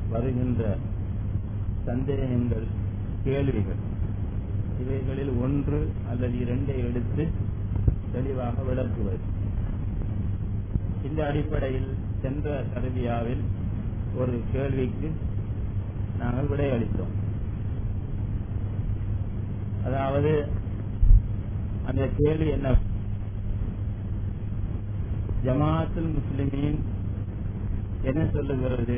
வருகின்ற சந்தேகங்கள் கேள்விகள் இவைகளில் ஒன்று அல்லது இரண்டை எடுத்து தெளிவாக விளக்குவது இந்த அடிப்படையில் சென்ற கருவியாவில் ஒரு கேள்விக்கு நாங்கள் விடையளித்தோம் அதாவது அந்த கேள்வி என்ன ஜமாத்துல் முஸ்லிமீன் என்ன சொல்லுகிறது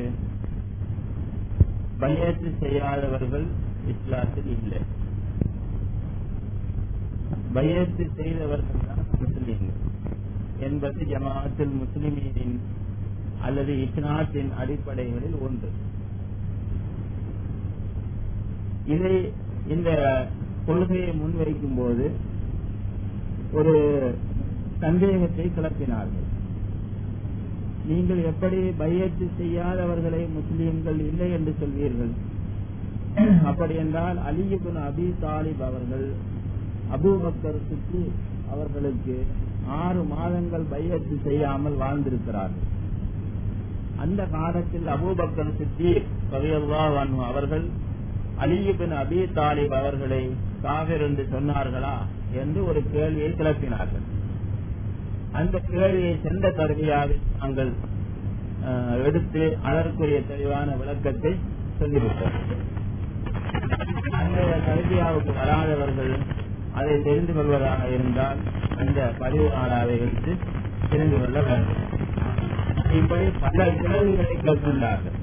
பையத்து செய்யாதவர்கள் இஸ்லாத்தில் இல்லை பையத்து செய்தவர்கள் தான் முஸ்லிம்கள் என்பது ஜமாத்துல் முஸ்லிமீனின் அல்லது இஸ்லாத்தின் அடிப்படைகளில் ஒன்று இதை இந்த கொள்கையை முன்வைக்கும் போது ஒரு சந்தேகத்தை கிளப்பினார்கள் நீங்கள் எப்படி பையத்து செய்யாதவர்களை முஸ்லீம்கள் இல்லை என்று சொல்வீர்கள் அப்படி என்றால் அலியுபின் அபி தாலிப் அவர்கள் அபூபக்கர் சுற்றி அவர்களுக்கு ஆறு மாதங்கள் பையத்து செய்யாமல் வாழ்ந்திருக்கிறார்கள் அந்த காலத்தில் அபூபக்கர் சுற்றி அவர்கள் அலியுபின் அபி தாலிப் அவர்களை காவிர் என்று சொன்னார்களா என்று ஒரு கேள்வியை கிளப்பினார்கள் அந்த கேள்வியை சென்ற கருவியாக நாங்கள் எடுத்து அதற்குரிய தெளிவான விளக்கத்தை சொல்லிவிட்டோம் அந்த கருவியாவுக்கு வராதவர்கள் அதை தெரிந்து கொள்வதாக இருந்தால் அந்த பதிவு நாடாவை எடுத்து தெரிந்து கொள்ள வேண்டும் இப்படி பல கேள்விகளை கேட்கின்றார்கள்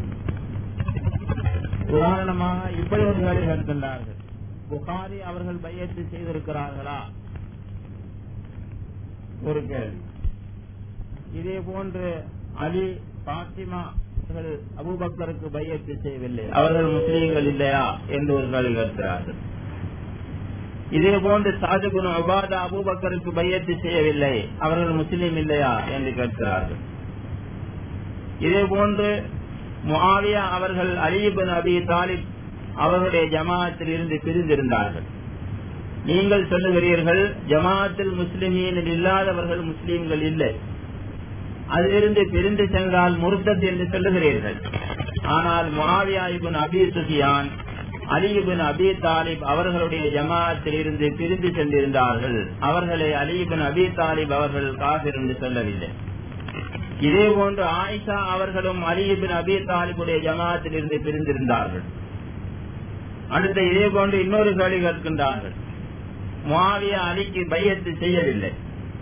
உதாரணமாக இப்படி ஒரு கேள்வி கேட்கின்றார்கள் புகாரி அவர்கள் பையத்து செய்திருக்கிறார்களா ஒரு கேள்வி இதே போன்று அலி பாத்திமா அபுபக்கருக்கு பையத்து செய்யவில்லை அவர்கள் முஸ்லீம்கள் இல்லையா என்று ஒரு கேள்வி கேட்கிறார்கள் இதே போன்று சாஜகுன் அபாதா அபுபக்கருக்கு பையத்து செய்யவில்லை அவர்கள் முஸ்லீம் இல்லையா என்று கேட்கிறார்கள் இதே போன்று முஆவியா அவர்கள் அலிபின் அபி தாலிப் அவர்களுடைய ஜமாத்தில் இருந்து பிரிந்திருந்தார்கள் நீங்கள் சொல்லுகிறீர்கள் ஜமாத்தில் முஸ்லிமீனில் இல்லாதவர்கள் முஸ்லீம்கள் இல்லை அதிலிருந்து பிரிந்து சென்றால் முருத்தத் என்று சொல்லுகிறீர்கள் ஆனால் Muawiya ibn Abi Sufyan Ali bin Abi Talib அவர்களுடைய ஜமாத்தில் இருந்து பிரிந்து சென்றிருந்தார்கள் அவர்களை அலிபின் அபி தாலிப் அவர்கள் காபிர் என்று சொல்லவில்லை இதே போன்று ஆயிஷா அவர்களும் அலிபின் அபி தாலிபுடைய ஜமாத்தில் இருந்து பிரிந்திருந்தார்கள் அடுத்த இதே போன்று இன்னொரு கேள்வி கேட்கின்றார்கள் முவாவியா அலிக்கு பையத்து செய்யவில்லை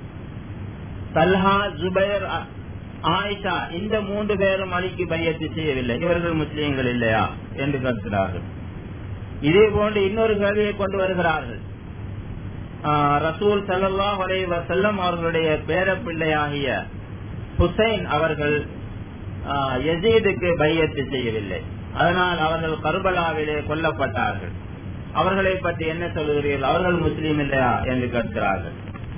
தல்ஹா ஜுபைர் ஆயிஷா இந்த மூன்று பேரும் அலிக்கு பையத்து செய்யவில்லை இவர்கள் முஸ்லீம்கள் இல்லையா என்று கேட்கிறார்கள் இதே போன்று இன்னொரு கேள்வியை கொண்டு வருகிறார்கள் ரசூல் சல்லா அலை வசல்லம் அவர்களுடைய பேரப்பிள்ளையாகிய ஹுசைன் அவர்கள் யசீதுக்கு பையத்து செய்யவில்லை அதனால் அவர்கள் கர்பலாவிலே கொல்லப்பட்டார்கள் அவர்களை பற்றி என்ன சொல்லுகிறீர்கள் அவர்கள் முஸ்லீம் இல்லையா என்று கேட்கிறார்கள்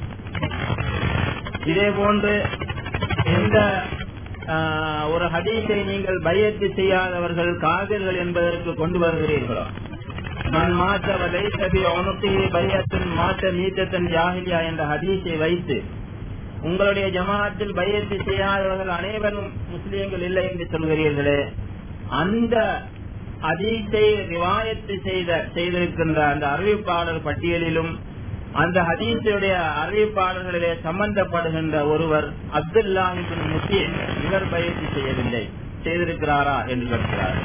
இதே போன்று எந்த ஒரு ஹதீஸை நீங்கள் பையத்து செய்யாதவர்கள் காவிர்கள் என்பதற்கு கொண்டு வருகிறீர்களோ நான் மாற்றவதை சபி உனத்தையே பையத்தின் மாற்ற மீத்தத்தின் ஜாகிலியா என்ற ஹதீஸை வைத்து உங்களுடைய ஜமாத்தில் பையத்து செய்யாதவர்கள் அனைவரும் முஸ்லீம்கள் இல்லை என்று சொல்கிறீர்களே அந்த ஹதீஸை ரிவாயத்து செய்த செய்திருக்கின்ற அந்த அறிவிப்பாளர் பட்டியலிலும் அந்த ஹதீஸுடைய அறிவிப்பாளர்களிலே சம்பந்தப்படுகின்ற ஒருவர் அப்துல்லாஹிபின் முசீன் இவர் பயிற்சி செய்யவில்லை செய்திருக்கிறாரா என்று கேட்கிறார்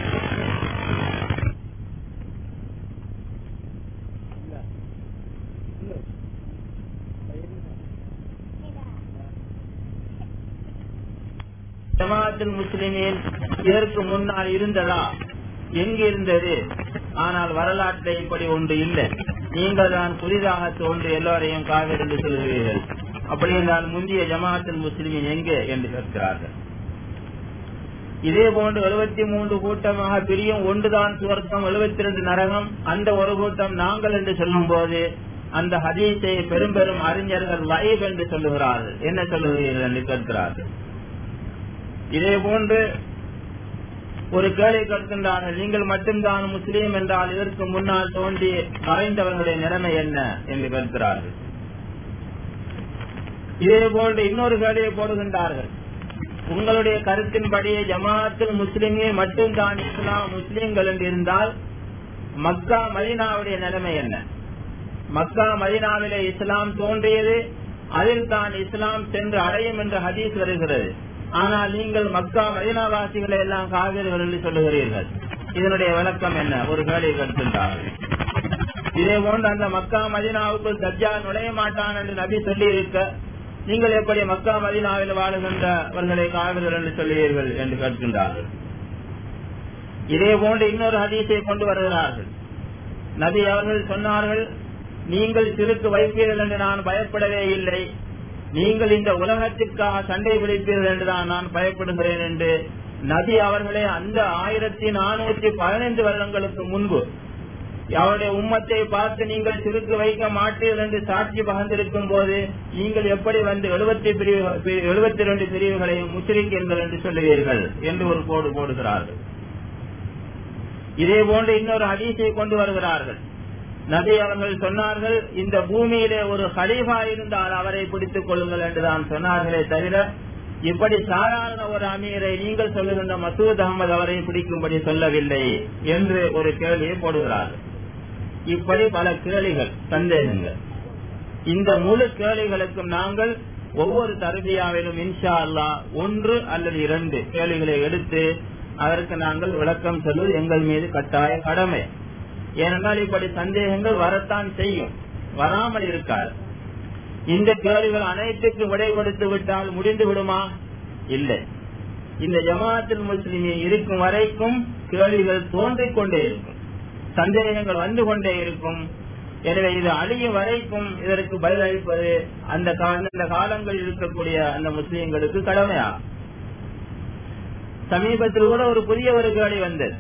ஜமாத்தில் முஸ்லிமின் இதற்கு முன்னால் இருந்ததா எங்கு இருந்தது ஆனால் வரலாற்றில் இப்படி ஒன்று இல்லை நீங்கள் தான் புதிதாக தோன்று எல்லோரையும் காவிர் என்று சொல்கிறீர்கள் அப்படி என்றால் முந்தைய ஜமாத்தில் முஸ்லிமின் எங்கே என்று கேட்கிறார்கள் இதே போன்று எழுபத்தி மூன்று கூட்டமாக பிரியும் ஒன்றுதான் சுவர்க்கம் எழுபத்தி ரெண்டு நரகம் அந்த ஒரு கூட்டம் நாங்கள் என்று சொல்லும் போது அந்த ஹதீஸை பெரும் பெரும் அறிஞர்கள் லைவ் என்று சொல்லுகிறார்கள் என்ன சொல்லுகிறீர்கள் என்று கேட்கிறார்கள் இதே போன்று ஒரு கேள்வி கேட்கின்றார்கள் நீங்கள் மட்டும்தான் முஸ்லீம் என்றால் இதற்கு முன்னால் தோன்றி மறைந்தவர்களுடைய நிலைமை என்ன என்று கேட்கிறார்கள் இதே போன்று இன்னொரு கேள்வியை போடுகின்றார்கள் உங்களுடைய கருத்தின்படி ஜமாத்தில் முஸ்லிமே மட்டும்தான் இஸ்லாம் முஸ்லிம்கள் என்று இருந்தால் மக்கா மதினாவுடைய நிலைமை என்ன மக்கா மதினாவிலே இஸ்லாம் தோன்றியது அதில் தான் இஸ்லாம் சென்று அடையும் என்ற ஹதீஸ் வருகிறது ஆனால் நீங்கள் மக்கா மதினாவாசிகளை எல்லாம் காவிர்கள் என்று சொல்லுகிறீர்கள் இதனுடைய விளக்கம் என்ன ஒரு கேள்வி கருத்துள்ளார்கள் இதே போன்று அந்த மக்கா மதினாவுக்குள் தஜ்ஜா நுழைய மாட்டான் என்று நபி சொல்லி இருக்க நீங்கள் எப்படி மக்கா மதினாவில் வாழுகின்றவர்களை காவிர்கள் என்று சொல்லுவீர்கள் என்று கேட்கின்றார்கள் இதே போன்று இன்னொரு ஹதீஸை கொண்டு வருகிறார்கள் நபி அவர்கள் சொன்னார்கள் நீங்கள் சிறுக்கு வைப்பீர்கள் என்று நான் பயப்படவே இல்லை நீங்கள் இந்த உலகத்திற்காக சண்டை பிடிப்பீர்கள் என்றுதான் நான் பயப்படுகிறேன் என்று நபி அவர்களே அந்த ஆயிரத்தி நானூற்றி பதினைந்து வருடங்களுக்கு முன்பு அவருடைய உம்மத்தை பார்த்து நீங்கள் சிறுக்கு வைக்க மாட்டீர்கள் என்று சாட்சி பகர்ந்திருக்கும் போது நீங்கள் எப்படி வந்து எழுபத்தி பிரிவு எழுபத்தி இரண்டு பிரிவுகளை முச்சரிக்கீர்கள் என்று சொல்லுவீர்கள் என்று ஒரு கோடு போடுகிறார்கள் இதே போன்று இன்னொரு ஹதீஸை கொண்டு வருகிறார்கள் நபி அவர்கள் சொன்னார்கள் இந்த பூமியிலே ஒரு ஹலீஃபா இருந்தால் அவரை பிடித்துக் கொள்ளுங்கள் என்றுதான் சொன்னார்களே தவிர இப்படி சாதாரண ஒரு அமீரை நீங்கள் சொல்லுகின்ற மசூத் அகமது அவரை பிடிக்கும்படி சொல்லவில்லை என்று ஒரு கேள்வியை போடுகிறார்கள் இப்படி பல கேள்விகள் சந்தேகங்கள் இந்த முழு கேள்விகளுக்கும் நாங்கள் ஒவ்வொரு தருவியாவிலும் இன்ஷா அல்லா ஒன்று அல்லது இரண்டு கேள்விகளை எடுத்து அதற்கு நாங்கள் விளக்கம் சொல்வது எங்கள் மீது கட்டாய கடமை ஏனென்றால் இப்படி சந்தேகங்கள் வரத்தான் செய்யும் வராமல் இருக்காது இந்த கேள்விகள் அனைத்துக்கு விடை கொடுத்து விட்டால் முடிந்து விடுமா இல்லை இந்த ஜமாத்தில் முஸ்லிமே இருக்கும் வரைக்கும் கேள்விகள் தோன்றிக் கொண்டே இருக்கும் சந்தேகங்கள் வந்து கொண்டே இருக்கும் எனவே இது அழியும் வரைக்கும் இதற்கு பதிலளிப்பது அந்த அந்த காலங்களில் இருக்கக்கூடிய அந்த முஸ்லீம்களுக்கு கடமையா சமீபத்தில் கூட ஒரு புதிய ஒரு கேள்வி வந்தது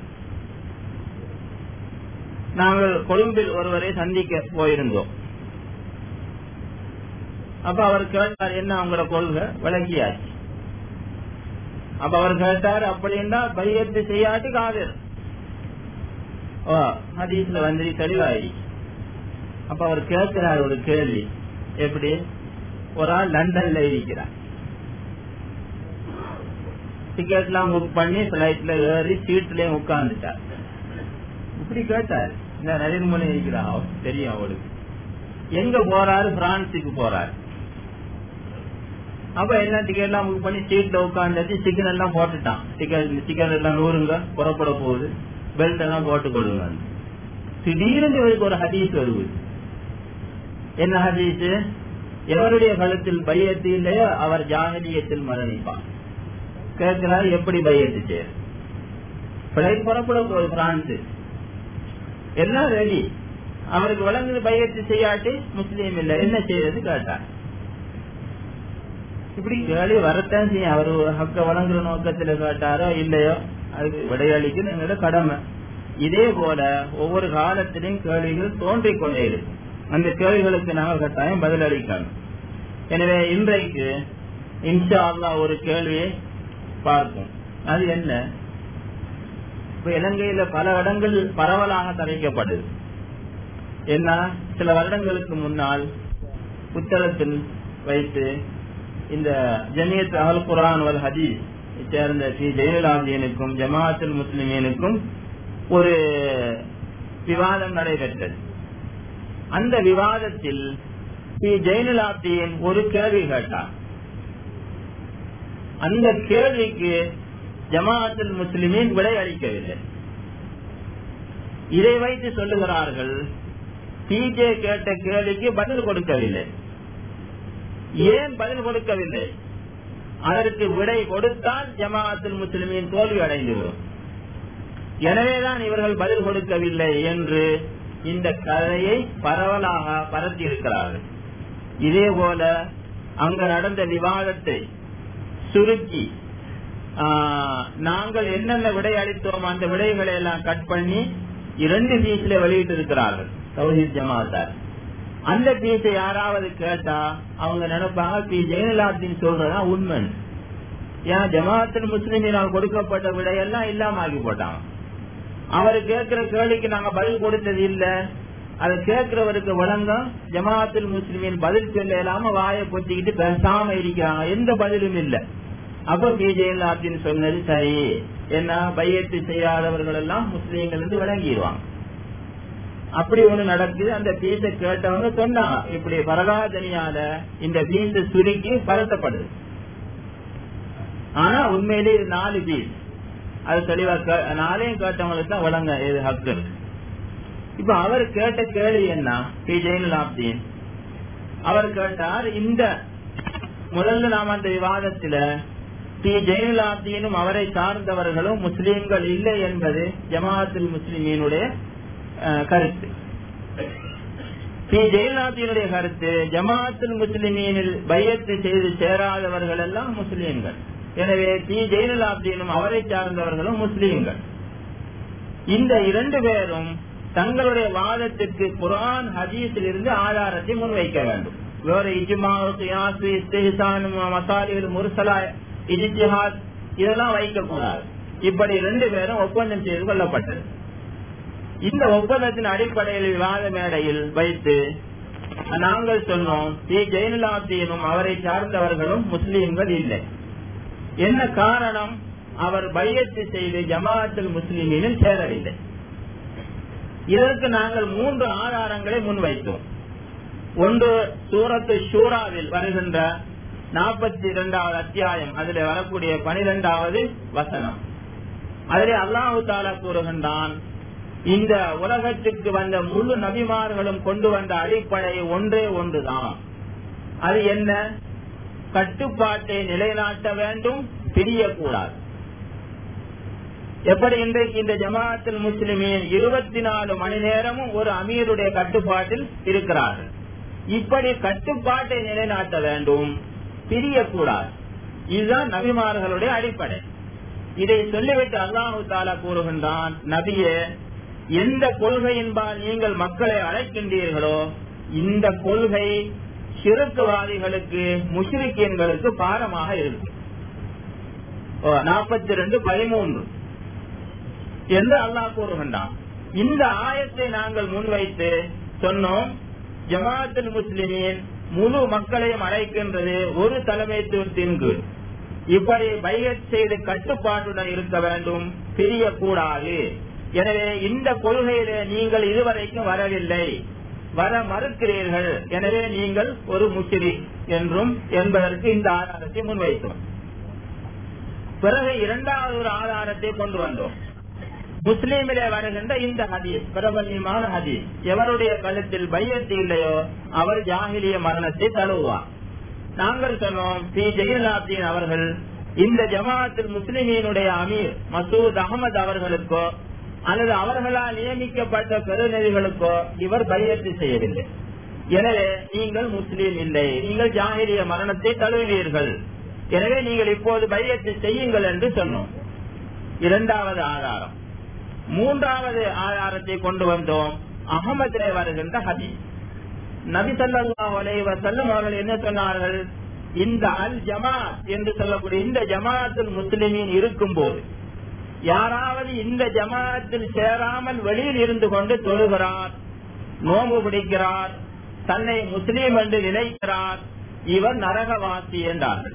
நாங்கள் கொழும்பில் ஒருவரை சந்திக்க போயிருந்தோம் அப்ப அவர் கேட்டார் என்ன அவங்களோட கொள்கை விளங்கியாச்சு அப்ப அவர் கேட்டார் அப்படின்னா பையத்து செய்யாட்டி காதல் ஓ ஹதீஸ்ல வந்து தெளிவாயி அப்ப அவர் கேட்கிறார் ஒரு கேள்வி எப்படி ஒரு ஆள் லண்டன்ல இருக்கிறார் டிக்கெட் எல்லாம் புக் பண்ணி பிளைட்ல ஏறி சீட்லயும் உட்கார்ந்துட்டார் இப்படி கேட்டார் இந்த நரேந்திரமோடி இருக்கிறா தெரியும் அவளுக்கு எங்க போறாரு பிரான்சுக்கு போறாரு அப்ப என்ன டிக்கெட் எல்லாம் புக் பண்ணி சீட்ல உட்காந்து சிக்கன் எல்லாம் போட்டுட்டான் டிக்கெட் சிக்கன் எல்லாம் நூறுங்க புறப்பட போகுது பெல்ட் எல்லாம் போட்டு கொடுங்க திடீர்னு இவருக்கு ஒரு ஹதீஸ் வருது என்ன ஹதீஸ் எவருடைய கழுத்தில் பையத்து இல்லையோ அவர் ஜாகலியத்தில் மரணிப்பார் கேட்கிறார் எப்படி பையத்து செய்ய பிளைட் புறப்பட போகுது பிரான்ஸ் எல்லாம் ரெடி அவருக்கு வழங்குது பையத்து செய்யாட்டி முஸ்லீம் இல்ல என்ன செய்யறது கேட்டார் இப்படி கேள்வி வரத்தான் செய்யும் அவரு ஹக்க வழங்குற நோக்கத்துல கேட்டாரோ இல்லையோ அதுக்கு விடையளிக்க எங்களோட கடமை இதே போல ஒவ்வொரு காலத்திலையும் கேள்விகள் தோன்றிக் கொண்டே இருக்கும் அந்த கேள்விகளுக்கு நாங்கள் கட்டாயம் பதிலளிக்கணும் எனவே இன்றைக்கு இன்ஷா அல்லா ஒரு கேள்வியை பார்ப்போம் அது என்ன இப்ப இலங்கையில பல இடங்கள் பரவலாக தவிக்கப்படுது என்ன சில வருடங்களுக்கு முன்னால் புத்தகத்தில் வைத்து இந்த ஜமியத் அகல் குரான் வல் ஹதீஸ் சேர்ந்த ஸ்ரீ ஜெயலலாந்தியனுக்கும் ஜமாஅத்துல் முஸ்லிமீனுக்கும் ஒரு விவாதம் நடைபெற்றது அந்த விவாதத்தில் ஸ்ரீ ஜெயலலாப்தியின் ஒரு கேள்வி கேட்டார் அந்த கேள்விக்கு ஜமாஅத்துல் முஸ்லிமின் விடை அளிக்கவில்லை இதை வைத்து சொல்லுகிறார்கள் பிஜே கேட்ட கேள்விக்கு பதில் கொடுக்கவில்லை ஏன் பதில் கொடுக்கவில்லை அதற்கு விடை கொடுத்தால் ஜமாஅத்துல் முஸ்லிமின் தோல்வி அடைந்துவிடும் எனவேதான் இவர்கள் பதில் கொடுக்கவில்லை என்று இந்த கதையை பரவலாக பரத்தி இருக்கிறார்கள் இதே போல அங்கு நடந்த விவாதத்தை சுருக்கி நாங்கள் என்னென்ன விடை அளித்தோம் அந்த விடைகளை எல்லாம் கட் பண்ணி இரண்டு பீஸ்ல வெளியிட்டு இருக்கிறார்கள் தௌஹீத் ஜமாத்தார் அந்த பீஸை யாராவது கேட்டா அவங்க நினைப்பாங்க பி ஜெயலலிதாத்தின் சொல்றதா உண்மை ஏன் ஜமாத்தில் முஸ்லிமினால் கொடுக்கப்பட்ட விடையெல்லாம் இல்லாம ஆக்கி போட்டாங்க அவர் கேட்கிற கேள்விக்கு நாங்க பதில் கொடுத்தது இல்ல அதை கேட்கிறவருக்கு வழங்கம் ஜமாத்தில் முஸ்லிமின் பதில் சொல்ல இல்லாம வாயை பொத்திக்கிட்டு பேசாம இருக்கிறாங்க எந்த பதிலும் இல்ல அப்ப பிஜேஎல் அப்படின்னு சொன்னது சரி என்ன பையத்து செய்யாதவர்கள் எல்லாம் முஸ்லீம்கள் என்று விளங்கிடுவாங்க அப்படி ஒண்ணு நடக்குது அந்த பீஸ கேட்டவங்க சொன்னாங்க இப்படி பரகாதனியால இந்த பீஸ சுருக்கி பரத்தப்படுது ஆனா உண்மையிலே இது நாலு பீஸ் அது தெளிவா நாளையும் கேட்டவங்களுக்கு தான் வழங்க இது ஹக்கு இப்ப அவர் கேட்ட கேள்வி என்ன பி ஜெயினுலாப்தீன் அவர் கேட்டார் இந்த முதல்ல நாம் அந்த விவாதத்துல பி ஜெயினுலாப்தீனும் அவரை சார்ந்தவர்களும் முஸ்லீம்கள் இல்லை என்பது ஜமாஅத்துல் முஸ்லிமீனுடைய கருத்து பி ஜெயலலிதாவினுடைய கருத்து ஜமாஅத்துல் முஸ்லிமீனில் பையத்து செய்து சேராதவர்கள் எல்லாம் முஸ்லீம்கள் எனவே பி ஜெயலலிதாவினும் அவரை சார்ந்தவர்களும் முஸ்லீம்கள் இந்த இரண்டு பேரும் தங்களுடைய வாதத்திற்கு குரான் ஹதீஸில் இருந்து ஆதாரத்தை முன்வைக்க வேண்டும் வேற இஜ்மா கியாசு இஸ்திஹான் மசாலிகள் முர்சலா இஜிஹாத் இதெல்லாம் வைக்கக்கூடாது இப்படி ரெண்டு பேரும் ஒப்பந்தம் செய்து கொள்ளப்பட்டது இந்த ஒப்பந்தத்தின் அடிப்படையில் விவாத மேடையில் வைத்து நாங்கள் சொன்னோம் பி ஜெயலலிதாவினும் அவரை சார்ந்தவர்களும் முஸ்லீம்கள் இல்லை என்ன காரணம் அவர் பையத்து செய்து ஜமாஅத்தில் முஸ்லிமீனில் சேரவில்லை இதற்கு நாங்கள் மூன்று ஆதாரங்களை முன்வைத்தோம் ஒன்று சூரத்து ஷூராவில் வருகின்ற நாற்பத்தி இரண்டாவது அத்தியாயம் அதில் வரக்கூடிய பனிரெண்டாவது வசனம் அதிலே அல்லாஹு தாலா கூறுகின்றான் இந்த உலகத்துக்கு வந்த முழு நபிமார்களும் கொண்டு வந்த அடிப்படை ஒன்றே ஒன்றுதான் அது என்ன கட்டுப்பாட்டை நிலைநாட்ட வேண்டும் பிரியக்கூடாது எப்படி இன்றைக்கு இந்த ஜமாஅத்தில் முஸ்லிமின் இருபத்தி நாலு மணி நேரமும் ஒரு அமீருடைய கட்டுப்பாட்டில் இருக்கிறார்கள் இப்படி கட்டுப்பாட்டை நிலைநாட்ட வேண்டும் பிரியக்கூடாது இதுதான் நபிமார்களுடைய அடிப்படை இதை சொல்லிவிட்டு அல்லாஹு தாலா கூறுகின்றான் நபியே எந்த கொள்கையின்பால் நீங்கள் மக்களை அழைக்கின்றீர்களோ இந்த கொள்கை சிறுக்குவாதிகளுக்கு முஸ்லிக்கியன்களுக்கு பாரமாக இருக்கு நாற்பத்தி ரெண்டு பதிமூன்று என்று அல்லாஹ் கூறுகின்றான் இந்த ஆயத்தை நாங்கள் முன்வைத்து சொன்னோம் ஜமாஅத்துல் முஸ்லிமின் முழு மக்களையும் அழைக்கின்றது ஒரு தலைமைத்துவத்தின் கீழ் இப்படி பையத் செய்து கட்டுப்பாட்டுடன் இருக்க வேண்டும் பிரியக்கூடாது எனவே இந்த கொள்கையிலே நீங்கள் இதுவரைக்கும் வரவில்லை வர மறுக்கிறீர்கள் எனவே நீங்கள் ஒரு முச்சிரி என்றும் என்பதற்கு இந்த ஆதாரத்தை முன்வைத்தோம் பிறகு இரண்டாவது ஒரு ஆதாரத்தை கொண்டு வந்தோம் முஸ்லீமிலே வருகின்ற இந்த ஹதீஸ் பிரபல்யமான ஹதீஸ் எவருடைய கழுத்தில் பையத்து இல்லையோ அவர் ஜாகிலிய மரணத்தை தழுவார் நாங்கள் சொன்னோம் பி ஜெயலலிதாப்தீன் அவர்கள் இந்த ஜமாஅத்தில் முஸ்லிமீனுடைய அமீர் மசூத் அகமது அவர்களுக்கோ அல்லது அவர்களால் நியமிக்கப்பட்ட பெருநெறிகளுக்கோ இவர் பையத்து செய்யவில்லை எனவே நீங்கள் முஸ்லீம் இல்லை நீங்கள் ஜாகிரிய மரணத்தை தழுவீர்கள் எனவே நீங்கள் இப்போது பையத்து செய்யுங்கள் என்று சொன்னோம் இரண்டாவது ஆதாரம் மூன்றாவது ஆதாரத்தை கொண்டு வந்தோம் அகமதிலே வருகின்ற ஹதீஸ் நபி சல்லாஹ் அலைவசல்லம் அவர்கள் என்ன சொன்னார்கள் இந்த அல் ஜமாத் என்று சொல்லக்கூடிய இந்த ஜமாத்தில் முஸ்லிமின் இருக்கும் போது யாராவது இந்த ஜமாத்தில் சேராமல் வெளியில் இருந்து கொண்டு தொழுகிறார் நோம்பு பிடிக்கிறார் தன்னை முஸ்லீம் என்று நினைக்கிறார் இவர் நரகவாசி என்றார்கள்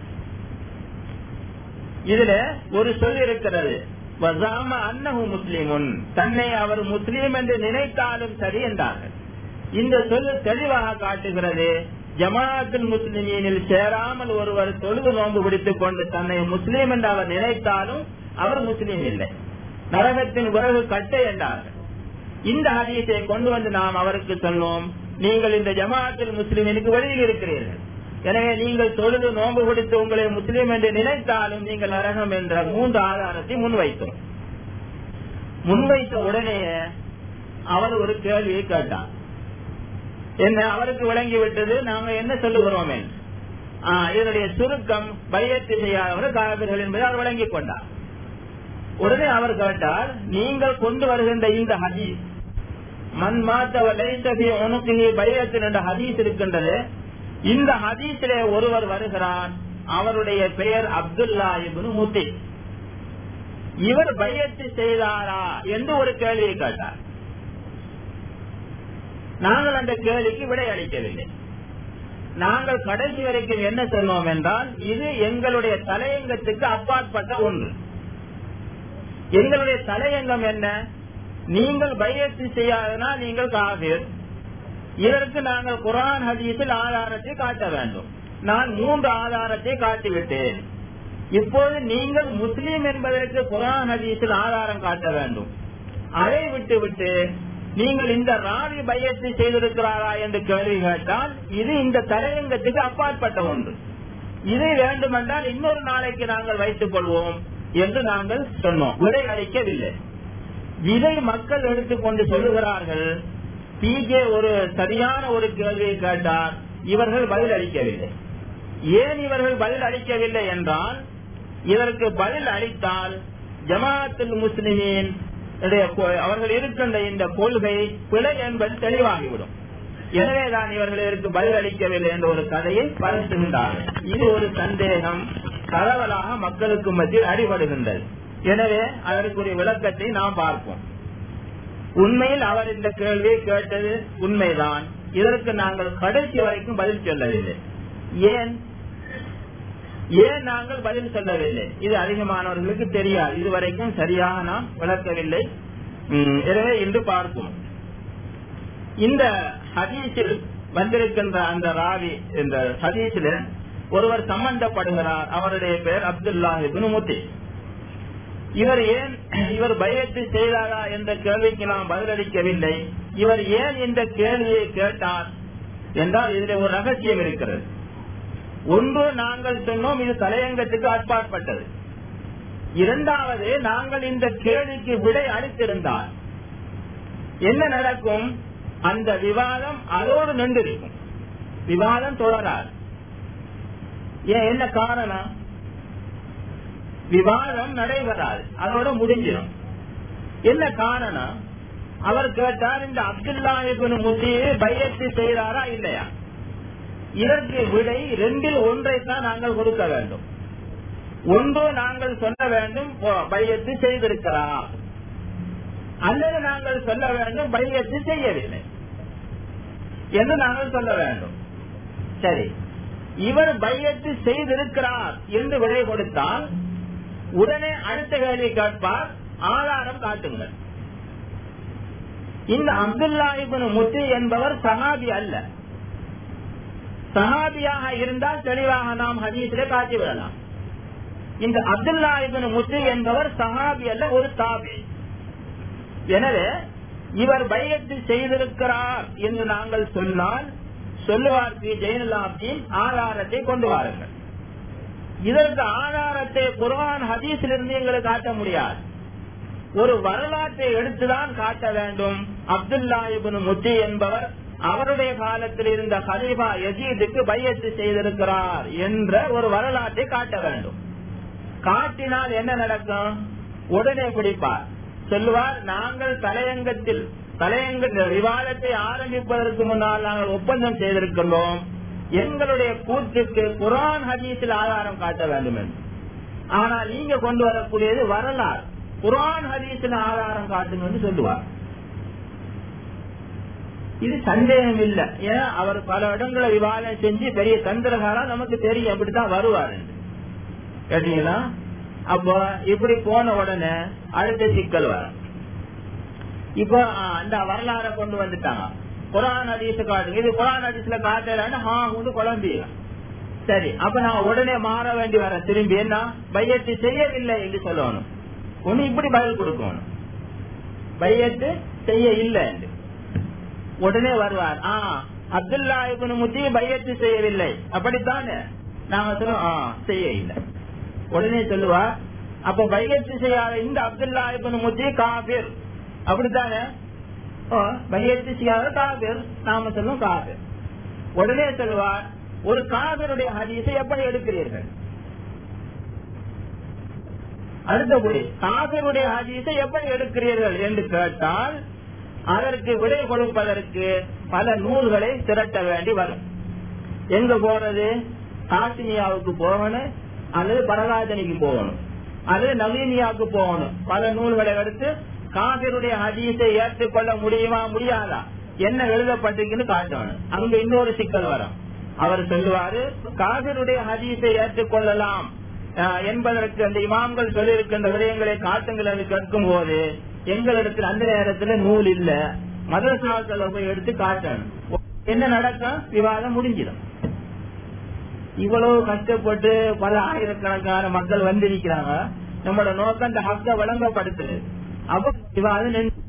இதுல ஒரு சொல் இருக்கிறது வசாம அன்னஹு முஸ்லிமுன் தன்னை அவர் முஸ்லீம் என்று நினைத்தாலும் சரி என்றார்கள் இந்த சொல் தெளிவாக காட்டுகிறது ஜமாஅத்துல் முஸ்லிமீனில் சேராமல் ஒருவர் தொழுது நோன்பு பிடித்துக் கொண்டு தன்னை முஸ்லீம் என்று அவர் நினைத்தாலும் அவர் முஸ்லீம் இல்லை நரகத்தின் உறவு கட்டை என்றார்கள் இந்த ஹதீஸை கொண்டு வந்து நாம் அவருக்கு சொன்னோம் நீங்கள் இந்த ஜமாஅத்தில் முஸ்லிமீனுக்கு வெளியில் இருக்கிறீர்கள் எனவே நீங்கள் தொழுது நோன்பு கொடுத்து உங்களை முஸ்லீம் என்று நினைத்தாலும் நீங்கள் நரகம் என்ற மூன்று ஆதாரத்தை முன்வைத்தோம் முன்வைத்த உடனே அவர் ஒரு கேள்வியை கேட்டார் என்ன அவருக்கு விளங்கி விட்டது நாங்க என்ன சொல்லுகிறோம் இதனுடைய சுருக்கம் பையத்து செய்யாதவர் காவிர்கள் என்பதை அவர் விளங்கிக் கொண்டார் உடனே அவர் கேட்டார் நீங்கள் கொண்டு வருகின்ற இந்த ஹதீஸ் மண் மாத்தவலை உனக்கு பையத்தின் என்ற ஹதீஸ் இருக்கின்றது இந்த ஹதீஸிலே ஒருவர் வருகிறார் அவருடைய பெயர் அப்துல்லா இபுனு முத்தி இவர் பையத்து செய்தாரா என்று ஒரு கேள்வியை கேட்டார் நாங்கள் அந்த கேள்விக்கு விடை அளிக்கவில்லை நாங்கள் கடைசி வரைக்கும் என்ன சொன்னோம் என்றால் இது எங்களுடைய தலையங்கத்துக்கு அப்பாற்பட்ட ஒன்று எங்களுடைய தலையங்கம் என்ன நீங்கள் பையத்து செய்யாதனால் நீங்கள் காபீர் இதற்கு நாங்கள் குரான் ஹதீஸில் ஆதாரத்தை காட்ட வேண்டும் நான் மூன்று ஆதாரத்தை காட்டிவிட்டேன் இப்போது நீங்கள் முஸ்லீம் என்பதற்கு குரான் ஹதீஸில் ஆதாரம் காட்ட வேண்டும் அதை விட்டுவிட்டு நீங்கள் இந்த ராவி பையத்தை செய்திருக்கிறாரா என்று கேள்வி கேட்டால் இது இந்த தலையங்கத்துக்கு அப்பாற்பட்ட ஒன்று இதை வேண்டுமென்றால் இன்னொரு நாளைக்கு நாங்கள் வைத்துக் கொள்வோம் என்று நாங்கள் சொன்னோம் விடை அளிக்கவில்லை இதை மக்கள் எடுத்துக்கொண்டு சொல்லுகிறார்கள் பிஜே ஒரு சரியான ஒரு கேள்வியை கேட்டார் இவர்கள் பதில் அளிக்கவில்லை ஏன் இவர்கள் பதில் அளிக்கவில்லை என்றால் இதற்கு பதில் அளித்தால் ஜமாஅத்துல் முஸ்லிமின் அவர்கள் இருக்கின்ற இந்த கொள்கை பிழை என்பது தெளிவாகிவிடும் எனவேதான் இவர்கள் இதற்கு பதில் அளிக்கவில்லை என்ற ஒரு கதையை பரப்புகின்றார்கள் இது ஒரு சந்தேகம் பரவலாக மக்களுக்கு மத்தியில் அடிபடுகின்றது எனவே அதற்குரிய விளக்கத்தை நாம் பார்ப்போம் உண்மையில் அவர் இந்த கேள்வியை கேட்டது உண்மைதான் இதற்கு நாங்கள் கடைசி வரைக்கும் பதில் சொல்லவில்லை ஏன் ஏன் நாங்கள் பதில் சொல்லவில்லை இது அதிகமானவர்களுக்கு தெரியாது இதுவரைக்கும் சரியாக நாம் விளக்கவில்லை எனவே இன்று பார்ப்போம் இந்த ஹதீஸில் வந்திருக்கின்ற அந்த ராவி இந்த ஹதீஸில் ஒருவர் சம்பந்தப்படுகிறார் அவருடைய பெயர் அப்துல்லா முத்தி இவர் ஏன் இவர் பயத்தை செய்தாரா என்ற கேள்விக்கு நாம் பதிலளிக்கவில்லை இவர் ஏன் இந்த கேள்வியை கேட்டார் என்றால் இதில் ஒரு ரகசியம் இருக்கிறது ஒன்று நாங்கள் சொன்னோம் இது தலையங்கத்துக்கு அற்பாற்பட்டது இரண்டாவது நாங்கள் இந்த கேள்விக்கு விடை அளித்திருந்தால் என்ன நடக்கும் அந்த விவாதம் அதோடு நின்றிருக்கும் விவாதம் தொடராது ஏன் என்ன காரணம் விவாதம் நடைபெறாது அதோட முடிஞ்சிடும் என்ன காரணம் அவர் கேட்டார் இந்த அப்துல்லா முத்தியை பையத்து செய்தாரா இல்லையா இதற்கு விடை ரெண்டில் ஒன்றை தான் நாங்கள் கொடுக்க வேண்டும் ஒன்று நாங்கள் சொல்ல வேண்டும் பையத்து செய்திருக்கிறார் அல்லது நாங்கள் சொல்ல வேண்டும் பையத்து செய்யவில்லை என்று நாங்கள் சொல்ல வேண்டும் சரி இவர் பையத்து செய்திருக்கிறார் என்று விடை கொடுத்தால் உடனே அடுத்த கேள்வி கேட்பார் ஆதாரம் காட்டுங்கள் இந்த அப்துல்லா இபின் முத்தி என்பவர் சஹாபி அல்ல சஹாபியாக இருந்தால் தெளிவாக நாம் ஹதீஸிலே காட்டிவிடலாம் இந்த அப்துல்லா இபின் முத்தி என்பவர் சஹாபி அல்ல ஒரு தாபி எனவே இவர் பையத்து செய்திருக்கிறார் என்று நாங்கள் சொன்னால் சொல்லுவார் பி ஜெயலலாப்தின் ஆதாரத்தை கொண்டு வாருங்கள் இதற்கு ஆதாரத்தை குரான் ஹதீஸிலிருந்து எங்களுக்கு காட்ட முடியாது ஒரு வரலாற்றை எடுத்துதான் காட்ட வேண்டும் அப்துல்லா இபின் முத்தி என்பவர் அவருடைய காலத்தில் இருந்த ஹலீஃபா யசீதுக்கு பையத்து செய்திருக்கிறார் என்ற ஒரு வரலாற்றை காட்ட வேண்டும் காட்டினால் என்ன நடக்கும் உடனே பிடிப்பார் சொல்லுவார் நாங்கள் தலையங்கத்தில் தலையங்க விவாதத்தை ஆரம்பிப்பதற்கு முன்னால் நாங்கள் ஒப்பந்தம் செய்திருக்கிறோம் எங்களுடைய கூற்றுக்கு குரான் ஹதீஸில் ஆதாரம் காட்ட வேண்டும் என்று ஆனால் நீங்க கொண்டு வரக்கூடியது வரலாறு குரான் ஹதீஸில் ஆதாரம் காட்டுங்க என்று சொல்லுவார் இது சந்தேகம் இல்ல ஏன்னா அவர் பல இடங்களை விவாதம் செஞ்சு பெரிய தந்திரகாரா நமக்கு தெரியும் அப்படித்தான் வருவார் கேட்டீங்களா அப்போ இப்படி போன உடனே அடுத்த சிக்கல் வரும் இப்போ அந்த வரலாற கொண்டு வந்துட்டாங்க குரான் ஹதீஸ் காட்டுங்க இது குரான் ஹதீஸ்ல காட்டலன்னு ஹா கொண்டு குழம்பிங்க சரி அப்ப நான் உடனே மாற வேண்டி வர திரும்பி என்ன பையத்து செய்யவில்லை என்று சொல்லணும் ஒண்ணு இப்படி பதில் கொடுக்கணும் பையத்து செய்ய இல்லை என்று உடனே வருவார் ஆ அப்துல்லா இபுன் முத்தி பையத்து செய்யவில்லை அப்படித்தானே நாங்க சொல்லுவோம் ஆ செய்ய இல்லை உடனே சொல்லுவார் அப்ப பையத்து செய்யாத இந்த அப்துல்லா இபுன் முத்தி காபிர் அப்படித்தானே பையத்து செய்யாத காபிர் நாம சொல்லுவோம் காபிர் உடனே சொல்லுவார் ஒரு காபிருடைய ஹதீஸை எப்படி எடுக்கிறீர்கள் அடுத்தபடி காபிருடைய ஹதீஸை எப்படி எடுக்கிறீர்கள் என்று கேட்டால் அதற்கு விடை கொடுப்பதற்கு பல நூல்களை திரட்ட வேண்டி வரும் எங்க போறது காசினியாவுக்கு போகணும் அல்லது பரகாஜனிக்கு போகணும் அல்லது நவீனியாவுக்கு போகணும் பல நூல்களை எடுத்து காபிருடைய ஹதீஸை ஏற்றுக்கொள்ள முடியுமா முடியாதா என்ன எழுதப்பட்டிருக்குன்னு காட்டணும் அங்க இன்னொரு சிக்கல் வரும் அவர் சொல்லுவாரு காதருடைய ஹதீஸை ஏற்றுக்கொள்ளலாம் ஆஹ், என்பதற்கு அந்த இமாம்கள் சொல்லியிருக்கின்ற விடயங்களை காட்டுங்கள் என்று கேட்கும் போது எங்களிடத்தில் அந்த நேரத்துல நூல் இல்ல மதரசாக்களை போய் எடுத்து காட்டணும் என்ன நடக்கும் விவாதம் முடிஞ்சிடும் இவ்வளவு கஷ்டப்பட்டு பல ஆயிரக்கணக்கான மக்கள் வந்திருக்கிறாங்க நம்மளோட நோக்கம் அந்த ஹக்க வழங்கப்படுத்துது அப்ப விவாதம் நின்று-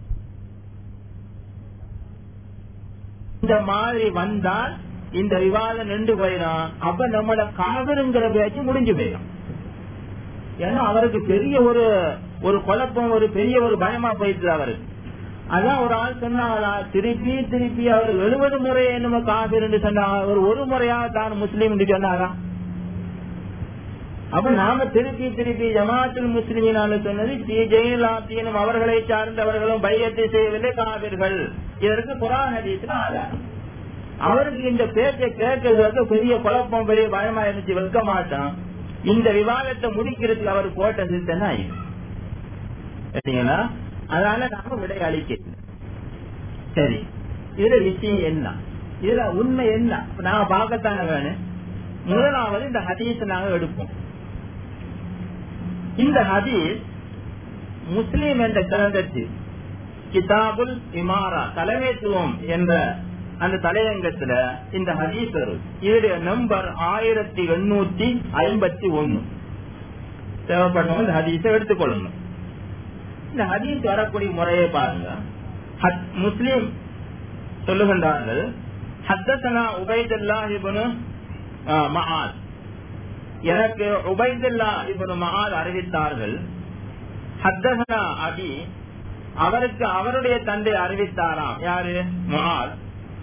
இந்த மாதிரி வந்தால் இந்த விவாதம் நின்று போயிடும் அப்ப நம்மளோட காதருங்கிற பேச்சு முடிஞ்சு போயிடும் ஏன்னா அவருக்கு பெரிய ஒரு ஒரு குழப்பம் ஒரு பெரிய ஒரு பயமா போயிட்டு அவருக்கு அதான் ஒரு ஆள் சொன்னாங்களா திருப்பி திருப்பி அவர் எழுபது முறை என்னமோ காபிர் என்று சொன்னாங்க அவர் ஒரு முறையா தான் முஸ்லீம் என்று சொன்னாரா அப்ப நாம திருப்பி திருப்பி ஜமாத்துல் முஸ்லிமினால சொன்னது டி ஜெயலலிதாத்தியனும் அவர்களை சார்ந்தவர்களும் பையத்தை செய்யவில்லை காவிர்கள் இதற்கு குரான் ஹதீஸ்ல ஆதாரம் அவருக்கு இந்த பேச்சை கேட்கறதுக்கு பெரிய குழப்பம் பெரிய பயமா இருந்துச்சு வைக்க மாட்டான் இந்த விவாதத்தை முடிக்கிறதுக்கு அவர் போட்ட சித்தனா இது சரிங்களா அதனால நாம விடை அளிக்க சரி இதுல விஷயம் என்ன இதுல உண்மை என்ன இப்ப நாங்க பார்க்கத்தானே வேணும் முதலாவது இந்த ஹதீஸ் நாங்க எடுப்போம் இந்த ஹதீஸ் முஸ்லீம் என்ற கிரந்தத்தில் கிதாபுல் இமாரா தலைமைத்துவம் என்ற அந்த தலையங்கத்துல இந்த ஹதீஸ் வரும் இதனுடைய நம்பர் ஆயிரத்தி எண்ணூத்தி ஐம்பத்தி ஒன்னு தேவைப்பட்டவங்க இந்த ஹதீஸை எடுத்துக்கொள்ளணும் இந்த ஹதீஸ் வரக்கூடிய முறையை பாருங்க ஹத்- முஸ்லிம் சொல்லுகின்றார்கள் ஹத்தசனா உபைதுல்லா இப்னு ஆ, மஆத் எனக்கு உபைதுல்லா இப்னு மஆத் அறிவித்தார்கள் ஹத்தசனா அபி அவருக்கு அவருடைய தந்தை அறிவித்தாராம் யாரு மஆத்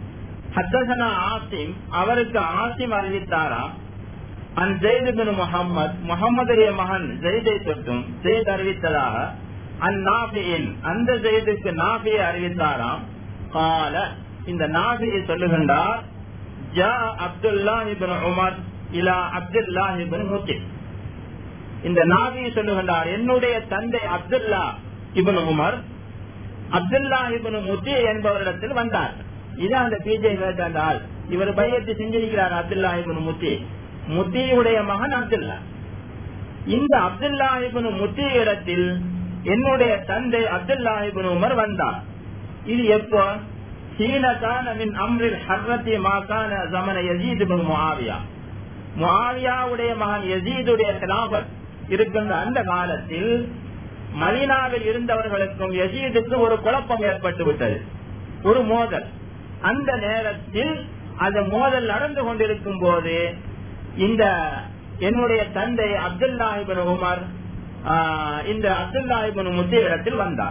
ஹத்தசனா ஆசிம் அவருக்கு ஆசிம் அறிவித்தாராம் அன் ஜெயித் பின் முகம்மது முகம்மதுடைய மகன் ஜெயிதை தொட்டும் ஜெயித் அறிவித்ததாக அந்நாபியின் அந்த ஜெயிதுக்கு நாபியை அறிவித்தாராம் கால இந்த நாபியை சொல்லுகின்றார் ஜா அப்துல்லா இபின் உமர் இலா அப்துல்லா இபின் முத்தி இந்த நாபியை சொல்லுகின்றார் என்னுடைய தந்தை Abdullah ibn Umar Abdullah ibn Muti என்பவரிடத்தில் வந்தார் இது அந்த பிஜே கேட்ட அந்த ஆள் இவர் பையத்தை செஞ்சிருக்கிறார் அப்துல்லா இபின் முத்தி முத்தியுடைய மகன் அப்துல்லா இந்த அப்துல்லா இபின் முத்தி இடத்தில் என்னுடைய தந்தை அப்துல்லா இபின் உமர் வந்தார் இது எப்போ சீனகான மின் அம்ரில் ஹர்ரத்தி மாகான ஜமன யசீத் பின் முஆவியா முஆவியாவுடைய மகன் யசீதுடைய கிலாபத் இருக்கின்ற அந்த காலத்தில் மதீனாவில் இருந்தவர்களுக்கும் யசீதுக்கும் ஒரு குழப்பம் ஏற்பட்டு விட்டது ஒரு மோதல் அந்த நேரத்தில் அந்த மோதல் நடந்து கொண்டிருக்கும் போது இந்த என்னுடைய தந்தை அப்துல்லாஹிபின் உமர் ஆஹ், இந்த அப்துல்லாஹிபின் முத்தி இடத்தில் வந்தார்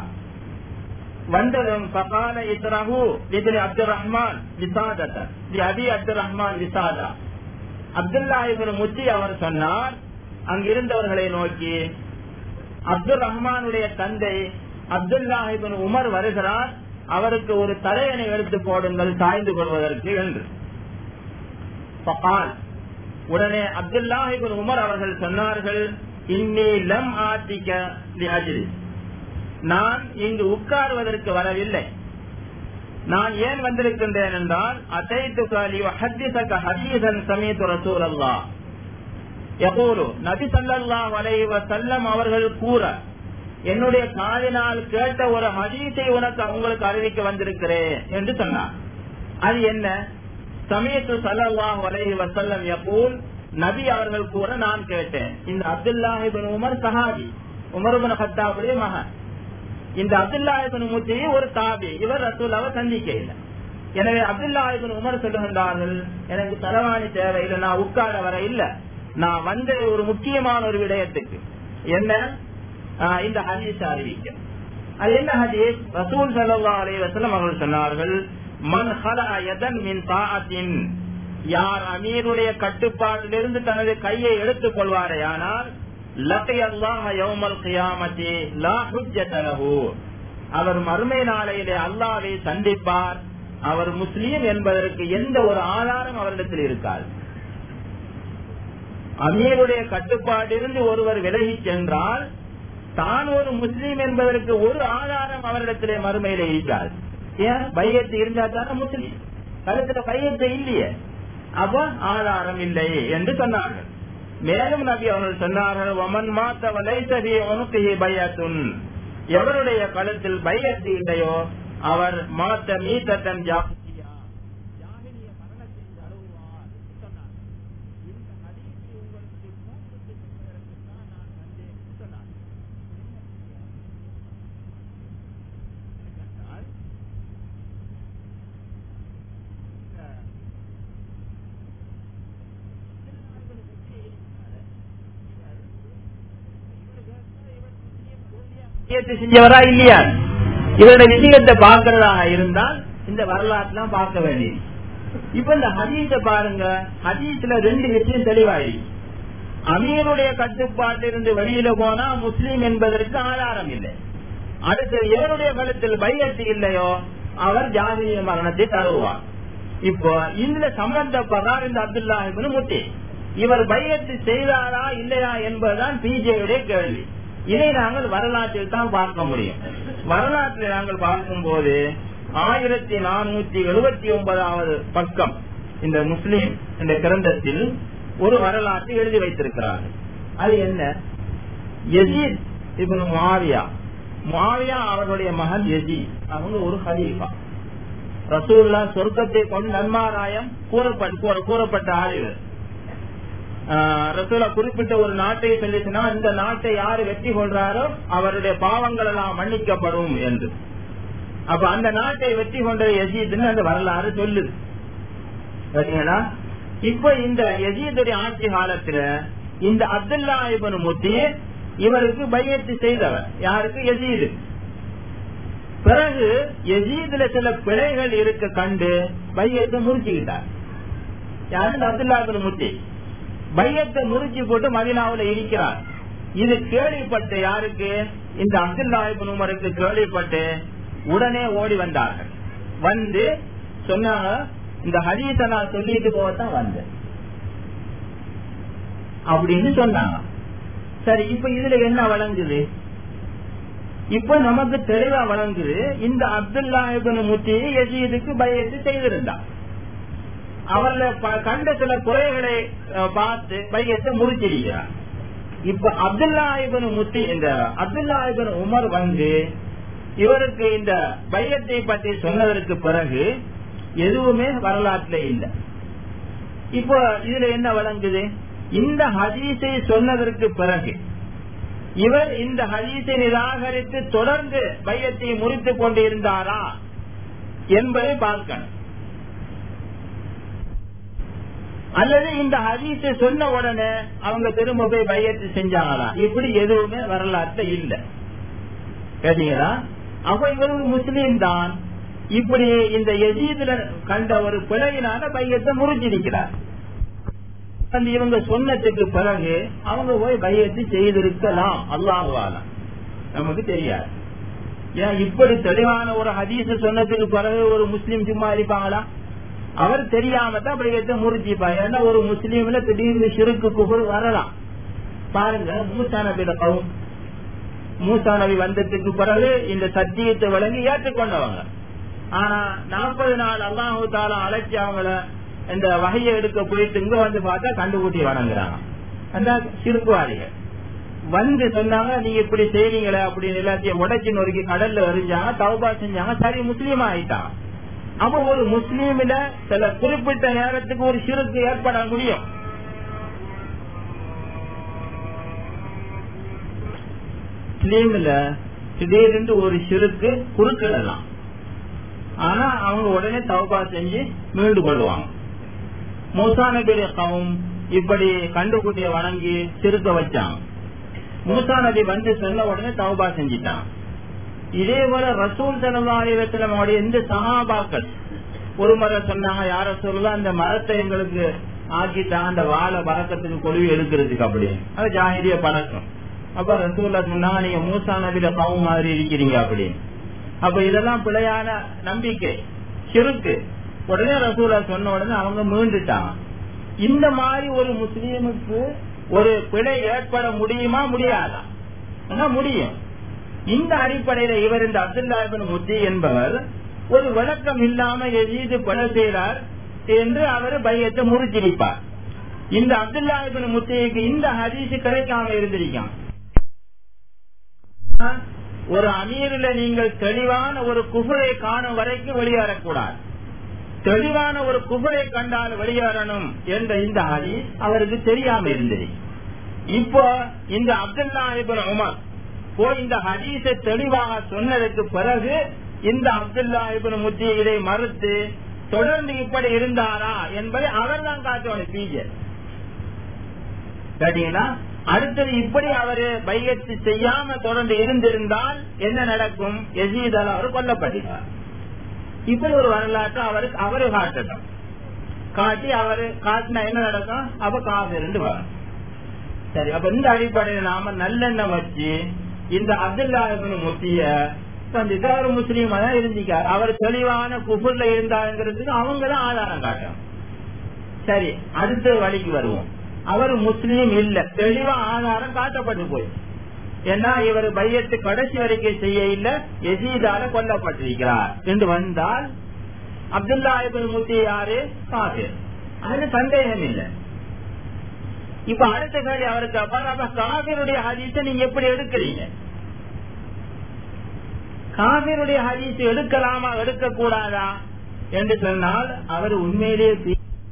வந்ததும் பகால இத்ரஹு இதில் அப்துல் ரஹ்மான் விசாதத்த தி அபி அப்துல் ரஹ்மான் விசாதா அப்துல்லாஹிபின் முத்தி அவர் சொன்னார் அங்கிருந்தவர்களை நோக்கி அப்துல் ரஹ்மானுடைய தந்தை அப்துல்லாஹிபின் உமர் வருகிறார் அவருக்கு ஒரு தலையணை எடுத்து போடுங்கள் சாய்ந்து கொள்வதற்கு என்று பகால் உடனே அப்துல்லாஹிபின் உமர் அவர்கள் சொன்னார்கள் இன்னி லம் ஆத்திக்க லி அஜ்ரி நான் இங்கு உட்காருவதற்கு வரவில்லை நான் ஏன் வந்திருக்கின்றேன் என்றால் அத்தைத்துக்காலி ஹத்திசக ஹதீசன் சமீது ரசூல் அல்லா எப்போது நபி சல்லல்லாஹு அலைஹி வஸல்லம் அவர்கள் கூற என்னுடைய காதினால் கேட்ட ஒரு ஹதீஸை உனக்கு உங்களுக்கு அறிவிக்க வந்திருக்கிறேன் என்று சொன்னார் அது என்ன சமயத்து சல்லல்லாஹு அலைஹி வஸல்லம் யகூல் நபி அவர்கள் கூற நான் கேட்டேன் இந்த அப்துல்லாஹிபின் உமர் சஹாபி உமர் இப்னு கத்தாபுடைய மகன் இந்த அப்துல்லாஹிபின் முத்தி ஒரு தாபி இவர் ரசூலாவை சந்திக்க இல்லை எனவே அப்துல்லாஹிபின் உமர் சொல்லுகின்றார்கள் எனக்கு தலைவாணி தேவையில்லை நான் உட்கார வர இல்ல நான் வந்த ஒரு முக்கியமான ஒரு விடயத்துக்கு என்ன ஆஹ் இந்த ஹதீஸ் அறிவிக்க அது என்ன ஹதீஸ் ரசூல் ஸல்லல்லாஹு அலைஹி வஸல்லம் அவர்கள் சொன்னார்கள் மன் ஹலா யதன் மின் தாஅத்தின் யார் அமீருடைய கட்டுப்பாட்டிலிருந்து தனது கையை எடுத்துக் கொள்வாரேயானால் லகி அல்லாஹ யௌமல் கியாமத்தி லா ஹுஜ்ஜத லஹு அவர் மறுமை நாளையிலே அல்லாஹ்வை சந்திப்பார் அவர் முஸ்லீம் என்பதற்கு எந்த ஒரு ஆதாரம் அவரிடத்தில் இருக்காது அமீருடைய கட்டுப்பாட்டிலிருந்து ஒருவர் விலகி சென்றால் தான் ஒரு முஸ்லீம் என்பதற்கு ஒரு ஆதாரம் அவரிடத்திலே மறுமையில இருக்காது ஏன் பையத்து இருந்தா தானே முஸ்லீம் கருத்துல பையத்து இல்லையே அப்ப ஆதாரம் இல்லை என்று சொன்னார்கள் மேலும் நபி அவர்கள் சொன்னார்கள் ஒமன் மாத்த வலைசதி உனக்கு பயத்துன் எவருடைய கழுத்தில் பயத்து இல்லையோ அவர் மாத்த மீத்தத்தன் ஜாகியா ஜாகிலிய மரணத்தில் தழுவுவார் என்று சொன்னார்கள் இந்த ஹதீஸை உங்களுக்கு கூப்பிட்டு சொல்வதற்கு தான் நான் வந்தேன் என்று சொன்னார்கள் என்னவென்றால், இந்த செஞ்சவரா இல்லையா இவருடைய விஷயத்தை பார்க்கிறதாக இருந்தால் இந்த வரலாற்றுலாம் பார்க்க வேண்டியது இப்ப இந்த ஹதீஸ பாருங்க ஹதீஸ்ல ரெண்டு விஷயம் தெளிவாயிடுச்சு அமீருடைய கட்டுப்பாட்டிலிருந்து வெளியில போனா முஸ்லீம் என்பதற்கு ஆதாரம் இல்லை அடுத்து எவருடைய கழுத்தில் பையத்து இல்லையோ அவர் ஜாதிய மரணத்தை தருவார் இப்போ இந்த சம்பந்தப்படார் இந்த அப்துல்லா இப்னு முத்தி இவர் பையத்து செய்தாரா இல்லையா என்பதுதான் பிஜேயுடைய கேள்வி இதை நாங்கள் வரலாற்றில் தான் பார்க்க முடியும் வரலாற்றில் நாங்கள் பார்க்கும்போது ஆயிரத்தி நானூத்தி எழுபத்தி ஒன்பதாவது பக்கம் இந்த முஸ்லீம் என்ற கிரந்தத்தில் ஒரு வரலாற்றை எழுதி வைத்திருக்கிறார்கள் அது என்ன யசீத் இப்னு மாவியா மாவியா அவர்களுடைய மகன் யசீத் அவங்க ஒரு ஹலீஃபா ரசூல்லா சொர்க்கத்தை கொண்டு நன்மாராயம் கூறப்பட்ட கூறப்பட்ட ஆய்வு ரசூலா குறிப்பிட்ட ஒரு நாட்டை சொல்லிச்சுன்னா இந்த நாட்டை யாரு வெற்றி கொள்றாரோ அவருடைய பாவங்கள் எல்லாம் மன்னிக்கப்படும் என்று அப்ப அந்த நாட்டை வெற்றி கொண்ட யசீத்னு அந்த வரலாறு சொல்லுது சரிங்களா இப்ப இந்த யசீதுடைய ஆட்சி காலத்துல இந்த அப்துல்லா இபன் முத்தி இவருக்கு பையத்து செய்தவர் யாருக்கு யசீது பிறகு யசீதுல சில பிழைகள் இருக்க கண்டு பையத்தை முறிச்சுக்கிட்டார் யாரு அப்துல்லா இபன் முத்தி பையத்தை முறிச்சு போட்டு மதினாவுல இருக்கிறார் இது கேள்விப்பட்டு யாருக்கு இந்த அப்துல்லா இபன் உமருக்கு கேள்விப்பட்டு உடனே ஓடி வந்தார்கள் வந்து சொன்னாங்க இந்த ஹதீஸ நான் சொல்லிட்டு போகத்தான் வந்தேன் அப்படின்னு சொன்னாங்க சரி இப்ப இதுல என்ன வழங்குது இப்ப நமக்கு தெளிவா வழங்குது இந்த அப்துல்லா இபன் முத்தி யசீதுக்கு பயத்து செய்திருந்தான் அவர்ல கண்ட சில குறைகளை பார்த்து பையத்தை முறிச்சிருக்கிறார் இப்ப அப்துல்லா இபன் முத்தி இந்த அப்துல்லா இபன் உமர் வந்து இவருக்கு இந்த பையத்தை பற்றி சொன்னதற்கு பிறகு எதுவுமே வரலாற்றுல இல்லை இப்போ இதுல என்ன வழங்குது இந்த ஹதீஸை சொன்னதற்கு பிறகு இவர் இந்த ஹதீஸை நிராகரித்து தொடர்ந்து பையத்தை முறித்துக் கொண்டிருந்தாரா என்பதை பார்க்கணும் அல்லது இந்த ஹதீஸை சொன்ன உடனே அவங்க திரும்ப போய் பையத்து செஞ்சாங்களா இப்படி எதுவுமே வரலாற்று இல்லை கேட்டீங்களா அப்ப இவர் முஸ்லீம் தான் இப்படி இந்த எஜீதுல கண்ட ஒரு பிழையினால பையத்தை முறிஞ்சிருக்கிறார் அந்த இவங்க சொன்னதுக்கு பிறகு அவங்க போய் பையத்து செய்திருக்கலாம் அல்லாஹாலாம் நமக்கு தெரியாது ஏன் இப்படி தெளிவான ஒரு ஹதீஸ் சொன்னதுக்கு பிறகு ஒரு முஸ்லீம் சும்மா இருப்பாங்களா அவர் தெரியாம தான் பையத்தை முறிச்சிப்பா ஏன்னா ஒரு முஸ்லீம்ல திடீர்னு சிறுக்கு குபுர் வரலாம் பாருங்க மூசா நபியில கவும் மூசா நபி வந்ததுக்கு பிறகு இந்த சத்தியத்தை வழங்கி ஏற்றுக்கொண்டவங்க ஆனா நாற்பது நாள் அல்லாஹு தாலா அழைச்சி அவங்கள இந்த வகையை எடுக்க போயிட்டு இங்க வந்து பார்த்தா கண்டுபிடி வணங்குறாங்க அந்த சிறுக்குவாரிகள் வந்து சொன்னாங்க நீங்க இப்படி செய்றீங்களே அப்படின்னு எல்லாத்தையும் உடைச்சு நொறுக்கி கடல்ல எறிஞ்சாங்க தௌபா செஞ்சாங்க சரி முஸ்லீம் ஆயிட்டாங்க அப்ப ஒரு முஸ்லீம்ல சில குறிப்பிட்ட நேரத்துக்கு ஒரு சிறுக்கு ஏற்பட முடியும் முஸ்லீம்ல திடீரென்று ஒரு சிறுக்கு குறுக்கிடலாம் ஆனா அவங்க உடனே தௌபா செஞ்சு மீண்டு கொள்வாங்க மூசா நபியுடைய கவும் இப்படி கண்டுகுட்டிய வணங்கி சிறுக்க வச்சாங்க மூசா நபி வந்து சொன்ன உடனே தௌபா செஞ்சிட்டாங்க இதே போல ரசூல் தலவாரியத்துல எந்த சகாபாக்கள் ஒரு முறை சொன்னாங்க யார சொல்லலாம் அந்த மரத்தை எங்களுக்கு ஆக்கிட்டான் அந்த வாழை பறக்கத்துக்கு கொழுவி எடுக்கிறதுக்கு அப்படி அது ஜாகிரிய பழக்கம் அப்ப ரசூல்லா சொன்னாங்க நீங்க மூசா நபியில கவும் மாதிரி இருக்கிறீங்க அப்படின்னு அப்ப இதெல்லாம் பிழையான நம்பிக்கை சிறுக்கு உடனே ரசூலா சொன்ன உடனே அவங்க மீண்டுட்டாங்க இந்த மாதிரி ஒரு முஸ்லீமுக்கு ஒரு பிழை ஏற்பட முடியுமா முடியாதா முடியும் இந்த அடிப்படையில இவர் இந்த அப்துல்லாபின் முத்தி என்பவர் ஒரு விளக்கம் இல்லாம எஜீது கொலை செய்கிறார் என்று அவர் பையத்தை முறிச்சிருப்பார் இந்த அப்துல்லா இபின் முத்தைக்கு இந்த ஹதீஸ் கிடைக்காம இருந்திருக்கான் ஒரு அமீரில் நீங்கள் தெளிவான ஒரு குஃபரை காணும் வரைக்கும் வெளியேறக்கூடாது தெளிவான ஒரு குஃபரை கண்டால் வெளியேறணும் என்ற இந்த ஹதீஸ் அவருக்கு தெரியாம இருந்தது இப்போ இந்த அப்துல்லா இபின் உமர் போய் இந்த ஹதீஸை தெளிவாக சொன்னதுக்கு பிறகு இந்த அப்துல்லா இபின் முத்தி இதை மறுத்து தொடர்ந்து இப்படி இருந்தாரா என்பதை அவர் தான் காட்டணும் பிஜே கேட்டீங்கன்னா அடுத்தது இப்படி அவரு பையத்து செய்யாம தொடர்ந்து இருந்திருந்தால் என்ன நடக்கும் எசீதால் அவர் கொல்லப்பட்டார் இப்படி ஒரு வரலாற்று அவருக்கு அவரு காட்டணும் காட்டி அவரு காட்டினா என்ன நடக்கும் அப்ப காசு இருந்து வரும் சரி அப்ப இந்த அடிப்படையில் நாம நல்லெண்ணம் வச்சு இந்த அப்துல்லாஹிபின் முத்திய சந்தித்து அவர் முஸ்லீமா தான் இருந்திக்கார் அவர் தெளிவான குஃபுர்ல இருந்தாருங்கிறதுக்கு அவங்க தான் ஆதாரம் காட்டும் சரி அடுத்த வழிக்கு வருவோம் அவர் முஸ்லீம் இல்ல தெளிவா ஆதாரம் காட்டப்பட்டு போய் ஏன்னா இவர் பையத்து கடைசி வரைக்கும் செய்ய இல்ல எசீதால கொல்லப்பட்டிருக்கிறார் என்று வந்தால் அப்துல்லா இபின் முத்தி யாரு காபிர் அதுல சந்தேகம் இல்லை இப்ப அடுத்த கேள்வி அவருக்கு அப்புறம் அப்ப காபிருடைய ஹதீஸை நீங்க எப்படி எடுக்கிறீங்க காபிருடைய ஹதீஸ் எடுக்கலாமா எடுக்க கூடாதா என்று சொன்னால் அவர் உண்மையிலேயே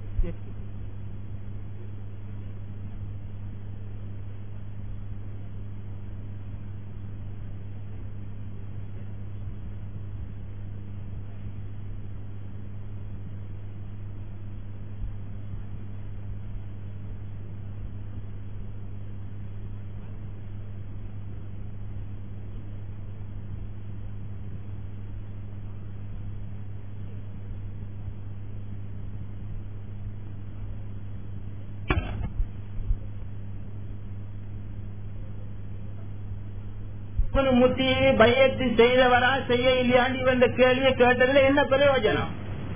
முத்தி பையத்து செய்தவரா செய்ய இல்லையாண்டு இவன் கேள்வியை கேட்டதுல என்ன பிரயோஜனம்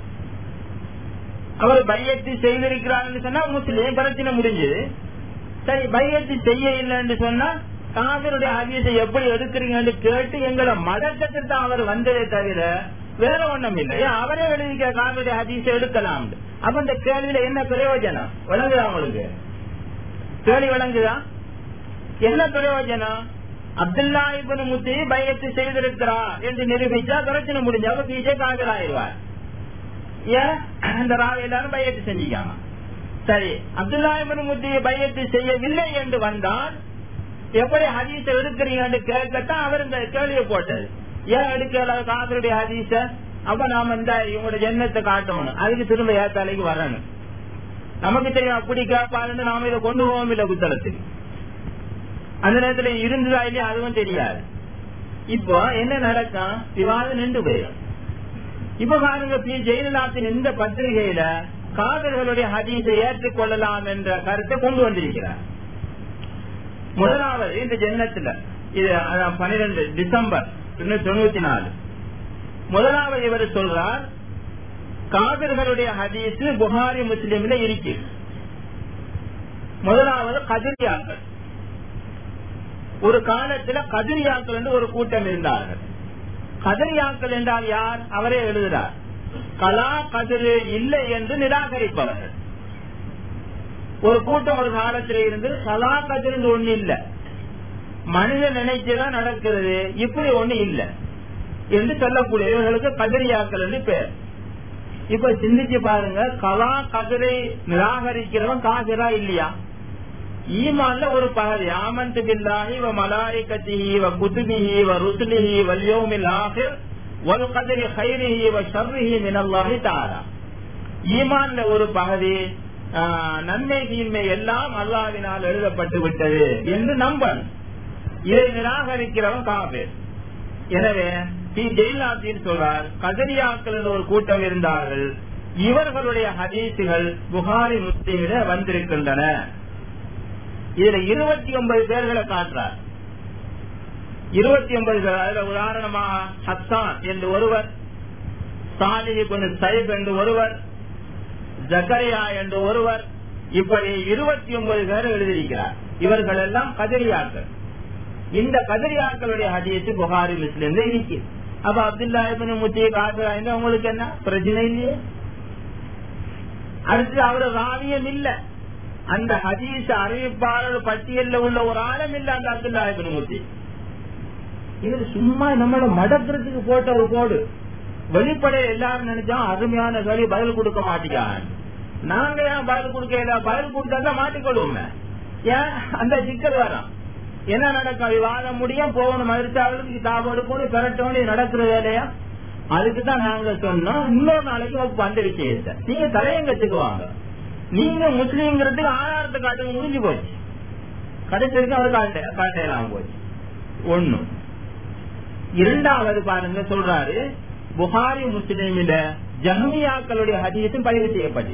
அவர் பையத்து செய்திருக்கிறார் சொன்னா முஸ்லீம் பிரச்சனை முடிஞ்சது சரி பையத்து செய்ய இல்லைன்னு சொன்னா காவிரியுடைய ஆதியத்தை எப்படி எடுக்கிறீங்கன்னு கேட்டு எங்களை மதக்கத்தில் தான் அவர் வந்ததே தவிர வேற ஒண்ணும் இல்லை அவரே எழுதிக்க காவிரி ஹதீஸை எடுக்கலாம் அப்ப இந்த கேள்வியில என்ன பிரயோஜனம் விளங்குதா உங்களுக்கு கேள்வி விளங்குதா என்ன பிரயோஜனம் அப்துல்லா இபன் முத்தி பயத்து செய்திருக்கிறார் என்று நிரூபிச்சா பிரச்சனை முடிஞ்சா பிஜே காதலாயிருவார் ஏன் அந்த ராவ எல்லாரும் பயத்து செஞ்சுக்காம சரி அப்துல்லா இபன் முத்தி பயத்து செய்யவில்லை என்று வந்தால் எப்படி ஹதீஸ எடுக்கிறீங்கன்னு கேட்கத்தான் அவர் இந்த கேள்வியை போட்டது ஏன் எடுக்கல காதலுடைய ஹதீஸ அப்ப நாம இந்த இவங்களோட ஜென்மத்தை காட்டணும் அதுக்கு திரும்ப ஏத்தாலைக்கு வரணும் நமக்கு தெரியும் அப்படி கேட்பாருன்னு நாம இதை கொண்டு போவோம் இல்ல புத்தகத்துக்கு அந்த நேரத்துல இருந்ததா இல்லையா அதுவும் தெரியாது இப்போ என்ன நடக்கும் விவாதம் நின்று போயிடும் இப்ப பாருங்க பி ஜெயலலிதாத்தின் இந்த பத்திரிகையில காதல்களுடைய ஹதீஸை ஏற்றுக்கொள்ளலாம் என்ற கருத்தை கொண்டு வந்திருக்கிறார் முதலாவது இந்த ஜென்னத்துல இது பனிரெண்டு டிசம்பர் தொண்ணூத்தி நாலு முதலாவது இவர் சொல்றார் காதல்களுடைய ஹதீஸ் புகாரி முஸ்லீம்ல இருக்கு முதலாவது கதிரியாக்கள் ஒரு காலத்துல கதிரியாக்கள் என்று ஒரு கூட்டம் இருந்தார்கள் கதிரியாக்கள் என்றால் யார் அவரே எழுதுகிறார் கலா கதிரு இல்லை என்று நிராகரிப்பவர்கள் ஒரு கூட்டம் ஒரு காலத்தில் இருந்து கலா கதிர் ஒண்ணு இல்ல மனிதன் நினைச்சுதான் நடக்கிறது இப்படி ஒண்ணு இல்ல என்று சொல்லக்கூடிய இவர்களுக்கு கதிரியாக்கள் என்று பேர் இப்ப சிந்திச்சு பாருங்க கலா கதிரை நிராகரிக்கிறவன் காதிரா இல்லையா ஈமான்ல ஒரு பகுதி ஆமந்து பில்லாஹி வ மலாயிகத்திஹி வ குதுபிஹி வ ருசுலிஹி வல் யௌமில் ஆகிர் வல் கதரி கைரிஹி வ ஷர்ரிஹி மினல்லாஹி தஆலா ஈமான்ல ஒரு பகுதி நன்மை தீன்மை எல்லாம் அல்லாவினால் எழுதப்பட்டு விட்டது என்று நம்பன் இதை நிராகரிக்கிறவன் காபேர் எனவே டி ஜெயலலிதா சொல்றார் கதரியாக்கள் ஒரு கூட்டம் இருந்தார்கள் இவர்களுடைய ஹதீசுகள் புகாரி முஸ்லீமில வந்திருக்கின்றன இதுல இருபத்தி ஒன்பது பேர்களை காட்டுறார் இருபத்தி ஒன்பது பேர் அதுல உதாரணமாக ஹஸ்தான் என்று ஒருவர் சாலிஹி கொஞ்சம் சைப் என்று ஒருவர் ஜக்கரியா என்று ஒருவர் இப்படி இருபத்தி ஒன்பது பேர் எழுதியிருக்கிறார் இவர்கள் எல்லாம் கதிரியாக்கள் இந்த கதிரியாக்களுடைய ஹதீஸ் புகாரி முஸ்லிம்ல இருக்கு அப்ப அப்துல்லா இபின் முத்தி காட்டுறா உங்களுக்கு என்ன பிரச்சனை இல்லையே அடுத்து அவரு ராவியம் இல்ல அந்த ஹதீஸ் அறிவிப்பாளர் பட்டியல்ல உள்ள ஒரு ஆழம் இல்ல அந்த அப்துல்லா இபின் மூர்த்தி இது சும்மா நம்மள மடக்கிறதுக்கு போட்ட ஒரு கோடு வெளிப்படை எல்லாரும் நினைச்சா அருமையான கேள்வி பதில் கொடுக்க மாட்டேங்கான் நாங்க ஏன் பதில் கொடுக்க பதில் கொடுத்தா மாட்டிக்கொள்வோமே ஏன் அந்த சிக்கல் வரும் என்ன நடக்கும் விவாதம் முடியும் போகணும் மறுத்தாளுக்கு தாபம் எடுக்கணும் பெறட்டணும் நடக்கிற வேலையா அதுக்கு தான் நாங்க சொன்னோம் இன்னொரு நாளைக்கு வகுப்பு அந்த விஷயத்தை நீங்க தலையங்கத்துக்கு வாங்க நீங்க முஸ்லீம்ங்கிறதுக்கு ஆதாரத்தை காட்டுங்க முடிஞ்சு போச்சு கடைசிக்கு அவர் காட்ட காட்டையெல்லாம் போச்சு ஒண்ணு இரண்டாவது பாருங்க சொல்றாரு புகாரி முஸ்லீமில ஜஹமியாக்களுடைய ஹதீஸும் பதிவு செய்யப்பட்டு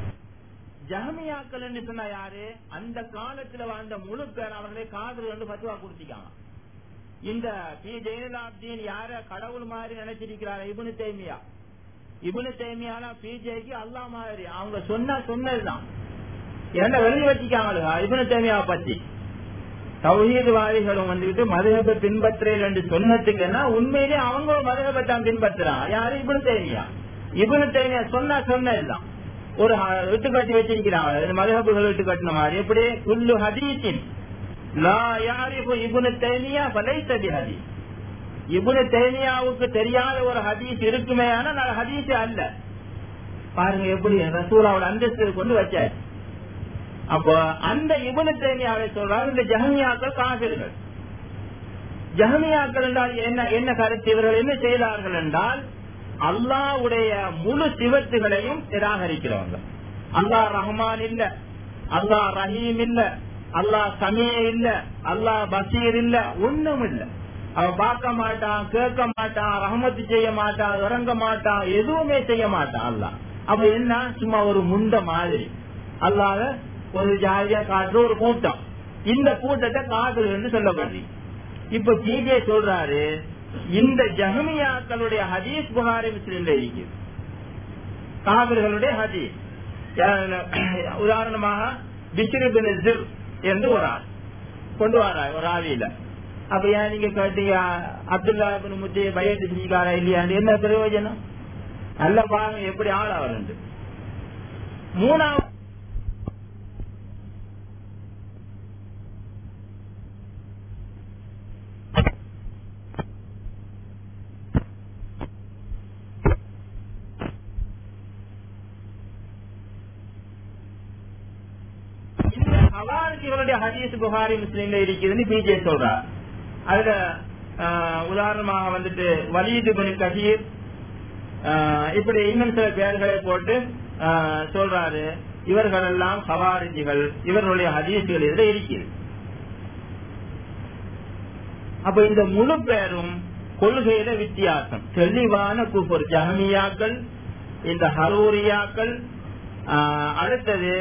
ஜஹமியாக்கள் சொன்னா யாரு அந்த காலத்துல வாழ்ந்த முழு பேர் அவர்களே காதல் வந்து பத்துவா கொடுத்திக்காங்க இந்த பி ஜெயலலாப்தீன் யார கடவுள் மாதிரி நினைச்சிருக்கிறார் இபுனு தேமியா இபுனு தேமியானா பிஜேக்கு அல்லா மாதிரி அவங்க சொன்னா சொன்னதுதான் என்ன வெளியே வச்சுக்காங்க இபுனு தேமியாவை பத்தி தௌஹீதுவாதிகளும் வந்துட்டு மதுகபை பின்பற்றல் என்று சொன்னதுக்குன்னா உண்மையிலே அவங்க ஒரு மதுகபை தான் பின்பற்றுறான் யாரு இபுனு தேமியா இபுனு தேமியா சொன்னா சொன்னதுதான் ஒரு விட்டு கட்டி வச்சிருக்கிறாங்க மதுகபுகள் விட்டு கட்டின மாதிரி எப்படி குல்லு ஹதீஸின் லா யாரிஃபு இபுனு தேமியா பலைத்த பிஹதீஸ் இபுனு தேமியாவுக்கு தெரியாத ஒரு ஹதீஸ் இருக்குமே ஆனா ஹதீஸ் அல்ல பாருங்க எப்படி ரசூலாவோட அந்தஸ்து கொண்டு வச்சாச்சு அப்போ அந்த இபுனு தேமியாவை சொல்றாங்க இந்த ஜஹமியாக்கள் காபிர்கள் ஜஹமியாக்கள் என்றால் என்ன என்ன கருத்து இவர்கள் என்ன செய்தார்கள் என்றால் அல்லாவுடைய முழு சிவத்துகளையும் நிராகரிக்கிறவங்க அல்லாஹ் ரஹ்மான் இல்ல அல்லாஹ் ரஹீம் இல்ல அல்லாஹ் சமீ இல்ல அல்லாஹ் பசீர் இல்ல ஒண்ணும் இல்ல அவன் பார்க்க மாட்டான் கேட்க மாட்டான் ரஹமத்து செய்ய மாட்டான் இறங்க மாட்டான் எதுவுமே செய்ய மாட்டான் அல்லாஹ் அப்ப என்ன சும்மா ஒரு முண்ட மாதிரி அல்லாத ஒரு ஜாலியா காட்டுற ஒரு கூட்டம் இந்த கூட்டத்தை காதல் சொல்லப்படுது இப்ப ஜிஜே சொல்றாரு இந்த ஜஹமியாக்களுடைய ஹதீஸ் புகாரி முஸ்லீம்ல இருக்குது காவிர்களுடைய ஹதீஸ் உதாரணமாக பிஸ்ரிபின் ஜிர் என்று ஒரு ஆள் கொண்டு வரார் ஒரு ஆவியில அப்ப ஏன் நீங்க கேட்டீங்க அப்துல்லா முத்தி பயத்து செஞ்சுக்காரா இல்லையான்னு என்ன பிரயோஜனம் நல்ல பாருங்க எப்படி ஆள் அவர் மூணாவது ஹவாரிஜிகளுடைய ஹதீஸ் புகாரி முஸ்லீம்ல இருக்குதுன்னு பிஜே சொல்றார் அதுல உதாரணமாக வந்துட்டு வலீது பின் கஹீர் இப்படி இன்னும் சில பெயர்களை போட்டு சொல்றாரு இவர்கள் எல்லாம் ஹவாரிஜிகள் இவர்களுடைய ஹதீஸ்கள் இதுல இருக்குது அப்ப இந்த முழு பேரும் கொள்கையில வித்தியாசம் தெளிவான குஃபர் ஜஹமியாக்கள் இந்த ஹரூரியாக்கள் அடுத்தது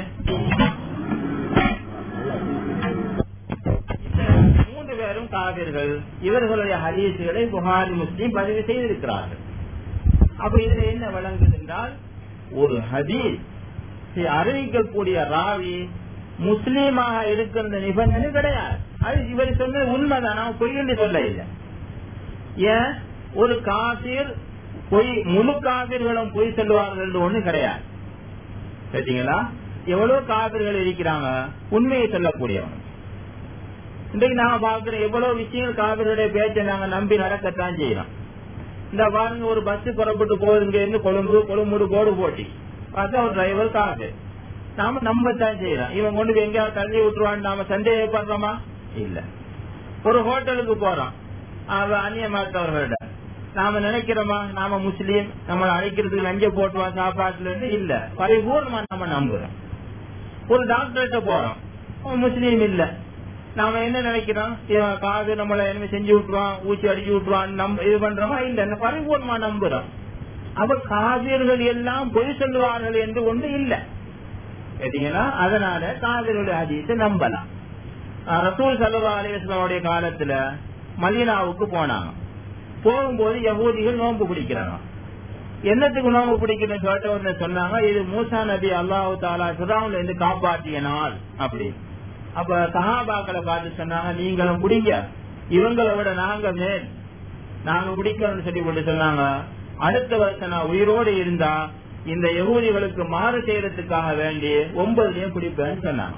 மூன்று பேரும் காவிர்கள் இவர்களுடைய ஹதீசுகளை புகாரி முஸ்லீம் பதிவு செய்திருக்கிறார்கள் அப்ப இதுல என்ன விளங்குது என்றால் ஒரு ஹதீஸ் அறிவிக்கக்கூடிய ராவி முஸ்லீமாக இருக்கிற நிபந்தனை கிடையாது அது இவர் சொன்ன உண்மைதான் நான் பொய் என்று சொல்ல இல்லை ஏன் ஒரு காசிர் பொய் முழு காவிர்களும் பொய் சொல்லுவார்கள் என்று ஒண்ணு கிடையாது சரிங்களா எவ்வளவு காவிர்கள் இருக்கிறாங்க உண்மையை சொல்லக்கூடியவங்க இன்றைக்கு நாங்க பாக்குற எவ்வளவு விஷயங்கள் காவிரியுடைய பேச்சை நாங்க நம்பி நடக்கத்தான் செய்யறோம் இந்த பாருங்க ஒரு பஸ் புறப்பட்டு போகுதுங்க இருந்து கொழும்பு கொழும்பு போடு போட்டி பார்த்தா ஒரு டிரைவர் காவிரி நாம நம்பத்தான் செய்யறோம் இவன் கொண்டு போய் எங்கேயாவது தள்ளி விட்டுருவான்னு நாம சந்தேகப்படுறோமா இல்ல ஒரு ஹோட்டலுக்கு போறோம் அவ அந்நியமாத்தவர்களோட நாம நினைக்கிறோமா நாம முஸ்லீம் நம்மளை அழைக்கிறதுக்கு லஞ்ச போட்டுவான் சாப்பாட்டுல இருந்து இல்ல பரிபூர்ணமா நம்ம நம்புறோம் ஒரு டாக்டர்கிட்ட போறோம் அவன் முஸ்லீம் இல்ல நாம என்ன நினைக்கிறோம் இவன் காது நம்மள என்ன செஞ்சு விட்டுருவான் ஊச்சி அடிச்சு விட்டுருவான் நம்ப இது பண்றோமா இல்ல பரிபூர்ணமா நம்புறோம் அப்ப காவியர்கள் எல்லாம் பொய் சொல்லுவார்கள் என்று ஒன்று இல்ல கேட்டீங்கன்னா அதனால காவிரியுடைய ஹதீஸை நம்பலாம் ரசூல் சல்லா அலிஸ்லாமுடைய காலத்துல மதீனாவுக்கு போனாங்க போகும்போது யகூதிகள் நோன்பு பிடிக்கிறாங்க என்னத்துக்கு நோன்பு பிடிக்கணும் கேட்டவங்க சொன்னாங்க இது மூசா நபி அல்லாஹு தாலா சுராவுல இருந்து காப்பாற்றிய நாள் அப்படி அப்ப சஹாபாக்களை பார்த்து சொன்னாங்க நீங்களும் பிடிங்க இவங்களை விட நாங்க மேல் நாங்க பிடிக்கணும்னு சொல்லி கொண்டு சொன்னாங்க அடுத்த வருஷம் நான் உயிரோடு இருந்தா இந்த யகூதிகளுக்கு மாறு செய்யறதுக்காக வேண்டி ஒன்பதுலயும் குடிப்பேன்னு சொன்னாங்க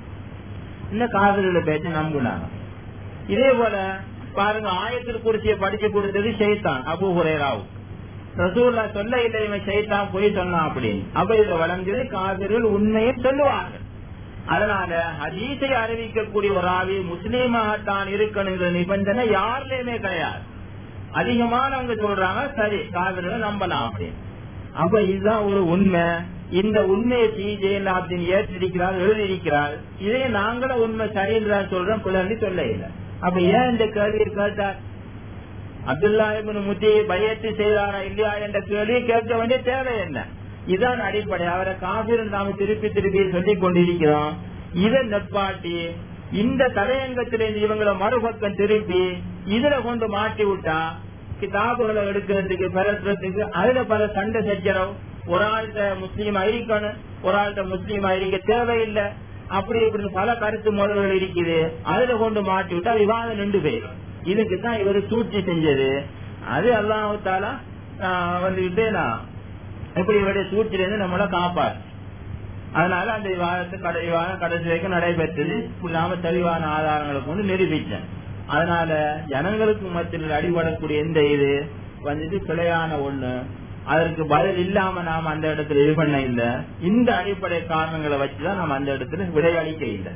இந்த காதலோட பேச்ச நம்பினாங்க இதே போல பாருங்க ஆயத்தில் குறிச்சியை படிச்சு கொடுத்தது ஷைத்தான் அபு ஹுரேராவு ரசூல்லா சொல்ல இல்லை இவன் ஷைத்தான் போய் சொன்னான் அப்படின்னு அப்ப இதுல வளர்ந்தது காதர்கள் உண்மையை சொல்லுவார்கள் அதனால ஹதீஸை அறிவிக்கக்கூடிய ஒரு ஆவி முஸ்லீமாகத்தான் இருக்கணுங்கிற நிபந்தனை யாருலயுமே கிடையாது அதிகமானவங்க சொல்றாங்க சரி காதல்கள் நம்பலாம் அப்படின்னு அப்ப இதுதான் ஒரு உண்மை இந்த உண்மையை சிஜே அப்படின்னு ஏற்றிருக்கிறார் எழுதியிருக்கிறார் இதே நாங்களும் உண்மை சரின்னு சொல்றோம் பிள்ளை சொல்ல இல்லை அப்ப ஏன் இந்த கேள்வி கேட்டார் அப்துல்லா முத்தி பயத்து செய்தாரா இல்லையா என்ற கேள்வி கேட்க வேண்டிய தேவை என்ன இதான் அடிப்படை அவரை காபிரன் நாம திருப்பி திருப்பி சொல்லிக் கொண்டிருக்கிறோம் இதை நெப்பாட்டி இந்த தலையங்கத்திலிருந்து இவங்களை மறுபக்கம் திருப்பி இதுல கொண்டு மாட்டி விட்டா கிதாபுகளை எடுக்கிறதுக்கு பெறத்துறதுக்கு அதுல பல சண்டை சச்சரவு ஒரு ஆள்கிட்ட முஸ்லீம் இருக்கணும் ஒரு ஆள்கிட்ட முஸ்லீம் இருக்க தேவையில்லை அப்படி இப்படி பல கருத்து முதல்கள் இருக்குது அதுல கொண்டு மாட்டி விட்டா விவாதம் நின்று போயிடும் இதுக்கு தான் இவர் சூழ்ச்சி செஞ்சது அது அல்லாஹால வந்துகிட்டே நான் எப்படி இவருடைய சூழ்ச்சியிலிருந்து நம்மள காப்பாரு அதனால அந்த விவாதத்தை கடை விவாதம் கடைசி வரைக்கும் நடைபெற்றது இல்லாம தெளிவான ஆதாரங்களை கொண்டு நிரூபிச்சேன் அதனால ஜனங்களுக்கு மத்தியில் அடிபடக்கூடிய எந்த இது வந்துட்டு பிழையான ஒண்ணு அதற்கு பதில் இல்லாம நாம அந்த இடத்துல இது பண்ண இல்ல இந்த அடிப்படை காரணங்களை வச்சுதான் நம்ம அந்த இடத்துல விடையளிக்க இல்லை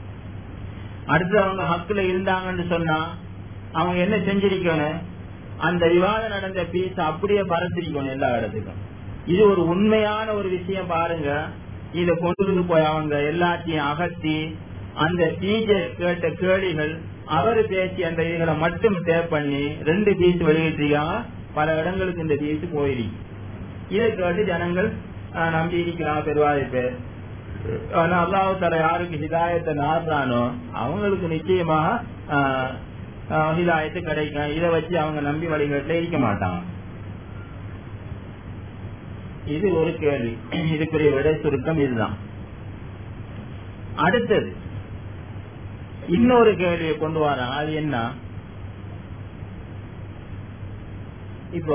அடுத்து அவங்க ஹக்குல இருந்தாங்கன்னு சொன்னா அவங்க என்ன செஞ்சிருக்கணும் அந்த விவாதம் நடந்த பீஸ் அப்படியே பரத்திருக்கணும் எல்லா இடத்துக்கும் இது ஒரு உண்மையான ஒரு விஷயம் பாருங்க இத கொண்டு போய் அவங்க எல்லாத்தையும் அகற்றி அந்த டீச்சர் கேட்ட கேள்விகள் அவரு பேசி அந்த இதுகளை மட்டும் டேப் பண்ணி ரெண்டு பீஸ் வெளியிட்டிருக்காங்க பல இடங்களுக்கு இந்த பீஸ் போயிருக்கு இதை கேட்டு ஜனங்கள் நம்பி இருக்கிறாங்க பெருவாதி பேர் ஆனா அல்லாஹு தர யாருக்கு ஹிதாயத்தை நாடுறானோ அவங்களுக்கு நிச்சயமாக ஹிதாயத்து கிடைக்கும் இதை வச்சு அவங்க நம்பி வழிகட்டில இருக்க மாட்டாங்க இது ஒரு கேள்வி இதுக்குரிய விடை சுருக்கம் இதுதான் அடுத்தது இன்னொரு கேள்வியை கொண்டு வராங்க அது என்ன இப்போ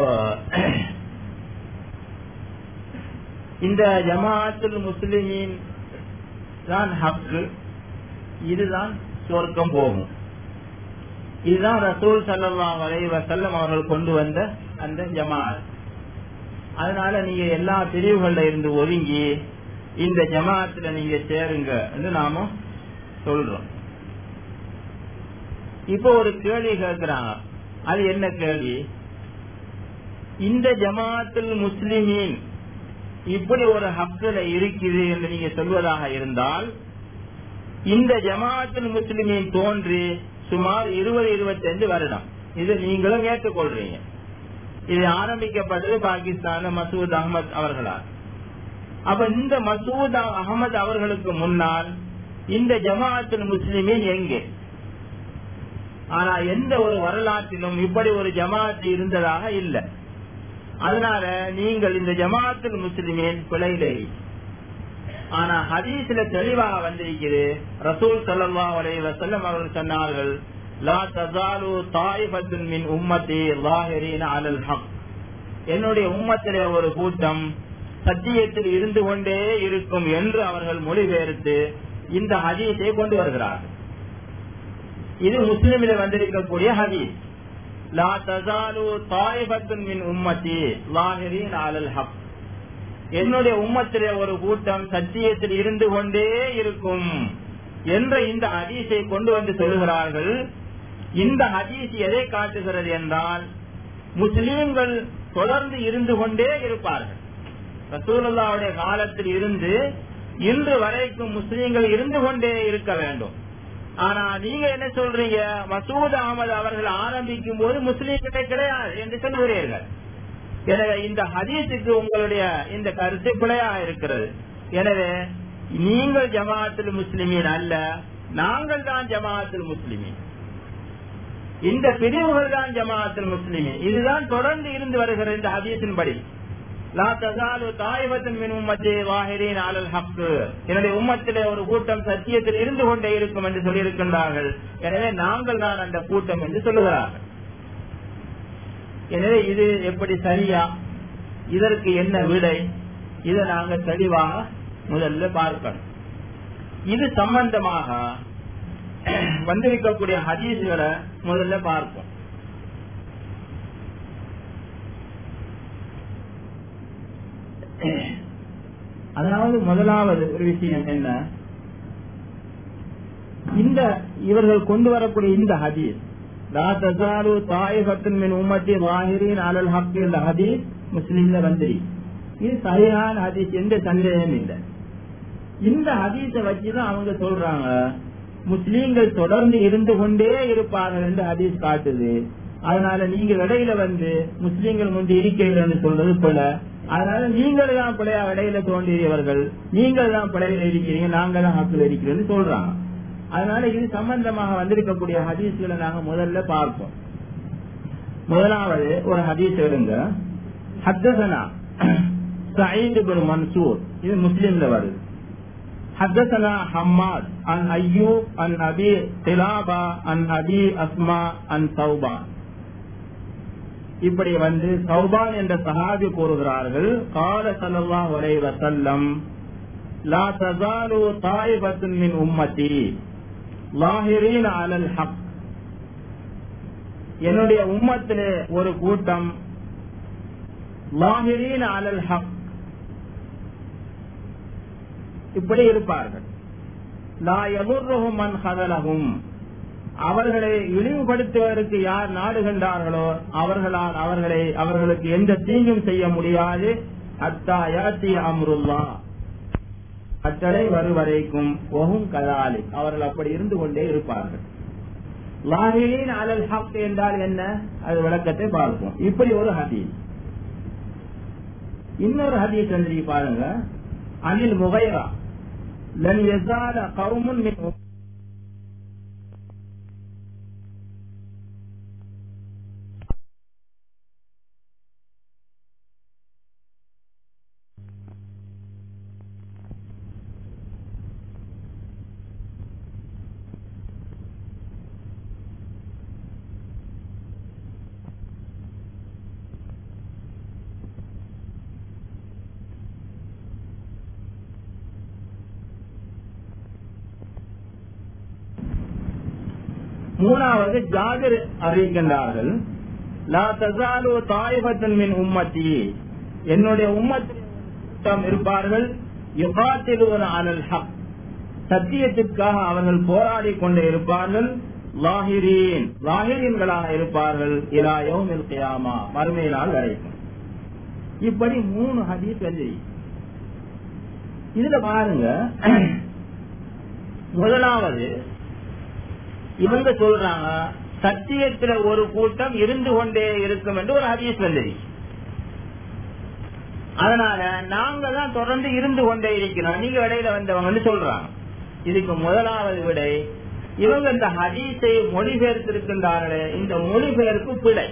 இந்த ஜமாஅத்துல் முஸ்லிமின் தான் ஹக்கு இதுதான் சொர்க்கம் போகும் இதுதான் ரசூல் சல்லா வலைவ செல்லம் அவர்கள் கொண்டு வந்த அந்த ஜமாத் அதனால நீங்க எல்லா பிரிவுகள்ல இருந்து ஒதுங்கி இந்த ஜமாத்துல நீங்க சேருங்க என்று நாம சொல்றோம் இப்போ ஒரு கேள்வி கேட்கிறாங்க அது என்ன கேள்வி இந்த ஜமாத்தில் முஸ்லிமின் இப்படி ஒரு ஹக்குல இருக்குது என்று நீங்க சொல்வதாக இருந்தால் இந்த ஜமாத்தில் முஸ்லிமின் தோன்றி சுமார் இருபது இருபத்தஞ்சு வருடம் இது நீங்களும் ஏற்றுக்கொள்றீங்க இது ஆரம்பிக்கப்பட்டது பாகிஸ்தான் மசூத் அகமது அவர்களால் அப்ப இந்த மசூத் அகமது அவர்களுக்கு முன்னால் இந்த ஜமாத்தில் முஸ்லிமின் எங்கே ஆனா எந்த ஒரு வரலாற்றிலும் இப்படி ஒரு ஜமாத் இருந்ததாக இல்லை அதனால நீங்கள் இந்த ஜமாத்தில் முஸ்லிமின் பிழையிலே ஆனா ஹதீஸ்ல தெளிவாக வந்திருக்கிறது ரசூல் சல்லா அலை வசல்லம் அவர்கள் சொன்னார்கள் லா தசாலு தாயிபத்துன் மின் உம்மத்தி லாஹிரீன அலல் ஹக் என்னுடைய உம்மத்திலே ஒரு கூட்டம் சத்தியத்தில் இருந்து கொண்டே இருக்கும் என்று அவர்கள் மொழிபெயர்த்து இந்த ஹதீஸை கொண்டு வருகிறார்கள் இது முஸ்லிமில் வந்திருக்கக்கூடிய ஹதீஸ் லா தசாலு தாயிபத்துன் மின் உம்மத்தி லாஹிரீன் அலல் ஹக் என்னுடைய உம்மத்திலே ஒரு கூட்டம் சத்தியத்தில் இருந்து கொண்டே இருக்கும் என்ற இந்த ஹதீஸை கொண்டு வந்து சொல்கிறார்கள் இந்த ஹதீஸ் எதை காட்டுகிறது என்றால் முஸ்லீம்கள் தொடர்ந்து இருந்து கொண்டே இருப்பார்கள் ரசூலுல்லாவுடைய காலத்தில் இருந்து இன்று வரைக்கும் முஸ்லீம்கள் இருந்து கொண்டே இருக்க வேண்டும் ஆனா நீங்க என்ன சொல்றீங்க மசூத் அகமது அவர்கள் ஆரம்பிக்கும் போது முஸ்லீம்களே கிடையாது என்று சொல்கிறீர்கள் எனவே இந்த ஹதீஸுக்கு உங்களுடைய இந்த கருத்து பிழையா இருக்கிறது எனவே நீங்கள் ஜமாஅத்தில் முஸ்லிமீன் அல்ல நாங்கள் தான் ஜமாஅத்தில் முஸ்லிமீன் இந்த பிரிவுகள் தான் ஜமாஅத்தில் முஸ்லிமீன் இதுதான் தொடர்ந்து இருந்து வருகிற இந்த ஹதீஸின் படி லா தசாலு தாய்வத்தின் மின் உம்மத்தே வாஹிரீன் அலல் ஹக்கு என்னுடைய உம்மத்திலே ஒரு கூட்டம் சத்தியத்தில் இருந்து கொண்டே இருக்கும் என்று சொல்லியிருக்கின்றார்கள் எனவே நாங்கள் தான் அந்த கூட்டம் என்று சொல்லுகிறார்கள் எனவே இது எப்படி சரியா இதற்கு என்ன விடை இதை நாங்க தெளிவாக முதல்ல பார்க்கணும் இது சம்பந்தமாக வந்திருக்கக்கூடிய ஹதீஸ்களை முதல்ல பார்ப்போம் அதாவது முதலாவது ஒரு விஷயம் என்ன இந்த இவர்கள் கொண்டு வரக்கூடிய இந்த ஹதீஸ் லா தசாலு தாயிஃபத்தின் மின் உம்மத்தி வாஹிரின் அலல் ஹக் என்ற ஹதீஸ் முஸ்லீம்ல வந்திரி இது சரியான ஹதீஸ் எந்த சந்தேகம் இல்லை இந்த ஹதீஸை வச்சுதான் அவங்க சொல்றாங்க முஸ்லீம்கள் தொடர்ந்து இருந்து கொண்டே இருப்பார்கள் என்று ஹதீஸ் காட்டுது அதனால நீங்க இடையில வந்து முஸ்லீம்கள் முந்தி இருக்கிறீர்கள் சொல்றது போல அதனால நீங்கள் தான் பிள்ளையா இடையில தோன்றியவர்கள் நீங்கள் தான் பிள்ளையில இருக்கிறீங்க நாங்க தான் ஹக்கில் இருக்கிறோம்னு சொல்றாங்க அதனால இது சம்பந்தமாக வந்திருக்கக்கூடிய ஹதீஸ்களை நாங்க முதல்ல பார்ப்போம் முதலாவது ஒரு ஹதீஸ் எடுங்க ஹத்தசனா சயீத் பின் மன்சூர் இது முஸ்லீம்ல வருது حدثنا حماد عن أيوب عن أبي قلابة عن أبي أسماء عن ثوبان இப்படி வந்து சௌபான் என்ற சஹாபி கூறுகிறார்கள் கால சல்லாஹ் அலைஹி வஸல்லம் லா தஸாலு தாயிபத்துன் மின் உம்மதி லாஹிரீன் அலல் ஹக் என்னுடைய உம்மத்திலே ஒரு கூட்டம் லாஹிரீன் அலல் ஹக் இப்படி இருப்பார்கள் லா எமுர்ருஹும் மன் ஹதலஹும் அவர்களை இழிவுபடுத்துவதற்கு யார் நாடுகின்றார்களோ அவர்களால் அவர்களை அவர்களுக்கு எந்த தீங்கும் செய்ய முடியாது அத்தா யாத்தி அம்ருல்லா அத்தடை வருவரைக்கும் ஒகும் கதாலி அவர்கள் அப்படி இருந்து கொண்டே இருப்பார்கள் லாஹிலின் அலல் ஹக் என்றால் என்ன அது விளக்கத்தை பார்ப்போம் இப்படி ஒரு ஹதீஸ் இன்னொரு ஹதீஸ் வந்து பாருங்க அனில் முகைரா لن يزال قوم من மூணாவது ஜாகிர் அறிவிக்கின்றார்கள் லா தசாலு தாயிபத்தன் மின் உம்மத்தி என்னுடைய உம்மத்திடம் இருப்பார்கள் யுகாத்திலுவன அனல் ஹக் சத்தியத்திற்காக அவர்கள் போராடி கொண்டே இருப்பார்கள் லாஹிரீன் லாஹிரீன்களாக இருப்பார்கள் இலா யௌமில் கியாமா மறுமை நாள் வரைக்கும் இப்படி மூணு ஹதீஸ் வந்து இதுல பாருங்க முதலாவது இவங்க சொல்றாங்க சத்தியத்துல ஒரு கூட்டம் இருந்து கொண்டே இருக்கும் என்று ஒரு ஹதீஸ் வந்தது அதனால நாங்க தான் தொடர்ந்து இருந்து கொண்டே இருக்கிறோம் நீங்க இடையில வந்தவங்கன்னு சொல்றாங்க இதுக்கு முதலாவது விடை இவங்க இந்த ஹதீஸை மொழிபெயர்த்திருக்கின்றார்களே இந்த மொழிபெயர்ப்பு பிழை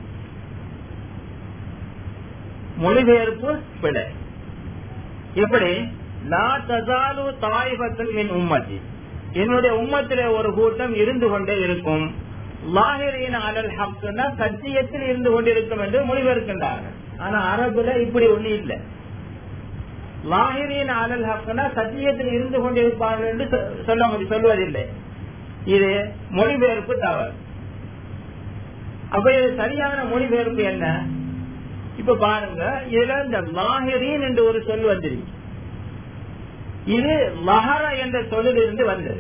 மொழிபெயர்ப்பு பிழை எப்படி லா தசாலு தாய்பத்தில் மின் உம்மதி என்னுடைய உம்மத்திலே ஒரு கூட்டம் இருந்து கொண்டே இருக்கும் லாஹிரின் அலல் ஹப்னா சத்தியத்தில் இருந்து கொண்டிருக்கும் என்று மொழிபெயர்க்கின்றார்கள் ஆனா அரபுல இப்படி ஒண்ணு இல்லை லாஹிரின் அலல் ஹப்னா சத்தியத்தில் இருந்து கொண்டிருப்பார்கள் என்று சொல்ல சொல்வதில்லை இது மொழிபெயர்ப்பு தவறு அப்ப இது சரியான மொழிபெயர்ப்பு என்ன இப்ப பாருங்க இதுல இந்த லாஹிரின் என்று ஒரு சொல் வந்திருக்கு இது லஹர என்ற சொல்லிலிருந்து வந்தது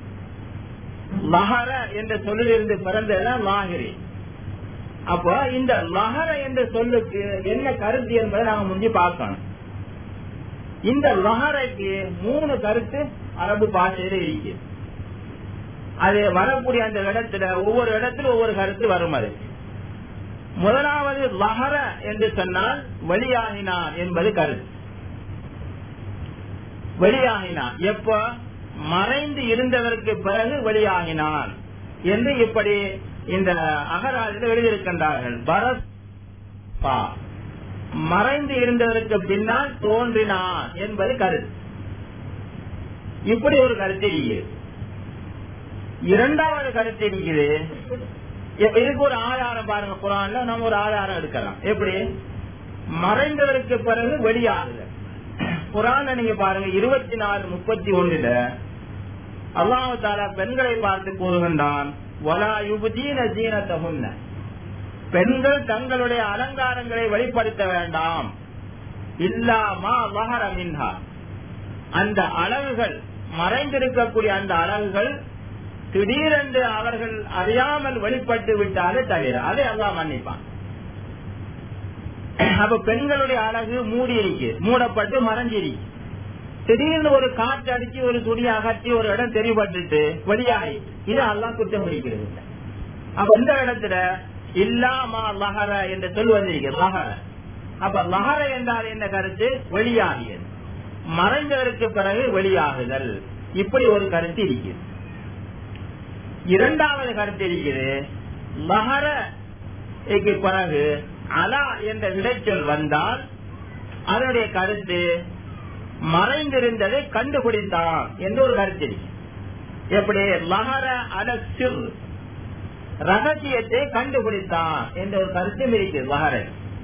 லஹர என்ற சொல்லிலிருந்து பிறந்ததுதான் லாகிரி அப்போ இந்த லஹர என்ற சொல்லுக்கு என்ன கருத்து என்பதை நாம முந்தி பார்க்கணும் இந்த லஹரைக்கு மூணு கருத்து அரபு பாஷையில இருக்கு அது வரக்கூடிய அந்த இடத்துல ஒவ்வொரு இடத்துல ஒவ்வொரு கருத்து வரும் அது முதலாவது லஹர என்று சொன்னால் வெளியாகினான் என்பது கருத்து வெளியாகினான் எப்ப மறைந்து இருந்ததற்கு பிறகு வெளியாகினான் என்று இப்படி இந்த அகராஜில் எழுதியிருக்கின்றார்கள் பரத் மறைந்து இருந்ததற்கு பின்னால் தோன்றினான் என்பது கருத்து இப்படி ஒரு கருத்து இருக்குது இரண்டாவது கருத்து இருக்குது இதுக்கு ஒரு ஆதாரம் பாருங்க குரான்ல நம்ம ஒரு ஆதாரம் எடுக்கலாம் எப்படி மறைந்ததற்கு பிறகு வெளியாகுதல் குரான் நீங்க பாருங்க இருபத்தி நாலு முப்பத்தி ஒண்ணுல அல்லாஹு தாலா பெண்களை பார்த்து கூறுகின்றான் வலா யுபதீன ஜீனத்தகுன்ன பெண்கள் தங்களுடைய அலங்காரங்களை வெளிப்படுத்த வேண்டாம் இல்லாமா வஹர மின்ஹா அந்த அழகுகள் மறைந்திருக்கக்கூடிய அந்த அழகுகள் திடீரென்று அவர்கள் அறியாமல் வெளிப்பட்டு விட்டாலே தவிர அதை அல்லாஹ் மன்னிப்பான் அப்ப பெண்களுடைய அழகு மூடி இருக்கு மூடப்பட்டு மறைஞ்சிருக்கு திடீர்னு ஒரு காற்று அடிச்சு ஒரு துணியை அகற்றி ஒரு இடம் தெரிவுபட்டு வெளியாகி இது எல்லாம் குற்றம் பிடிக்கிறது இல்லை. அப்ப இந்த இடத்துல இல்லாமா லஹர என்று சொல் வந்திருக்கு லஹர அப்ப லஹர என்றால் என்ன கருத்து வெளியாகியது மறைந்ததற்கு பிறகு வெளியாகுதல் இப்படி ஒரு கருத்து இருக்குது இரண்டாவது கருத்து இருக்குது லஹர பிறகு அலா என்ற விடைச்சொல் வந்தால் அதனுடைய கருத்து மறைந்திருந்ததை கண்டுபிடித்தான் என்று ஒரு கருத்து இருக்கு எப்படி லஹர அலசில் ரகசியத்தை கண்டுபிடித்தான் என்ற ஒரு கருத்தும் இருக்குது லஹரை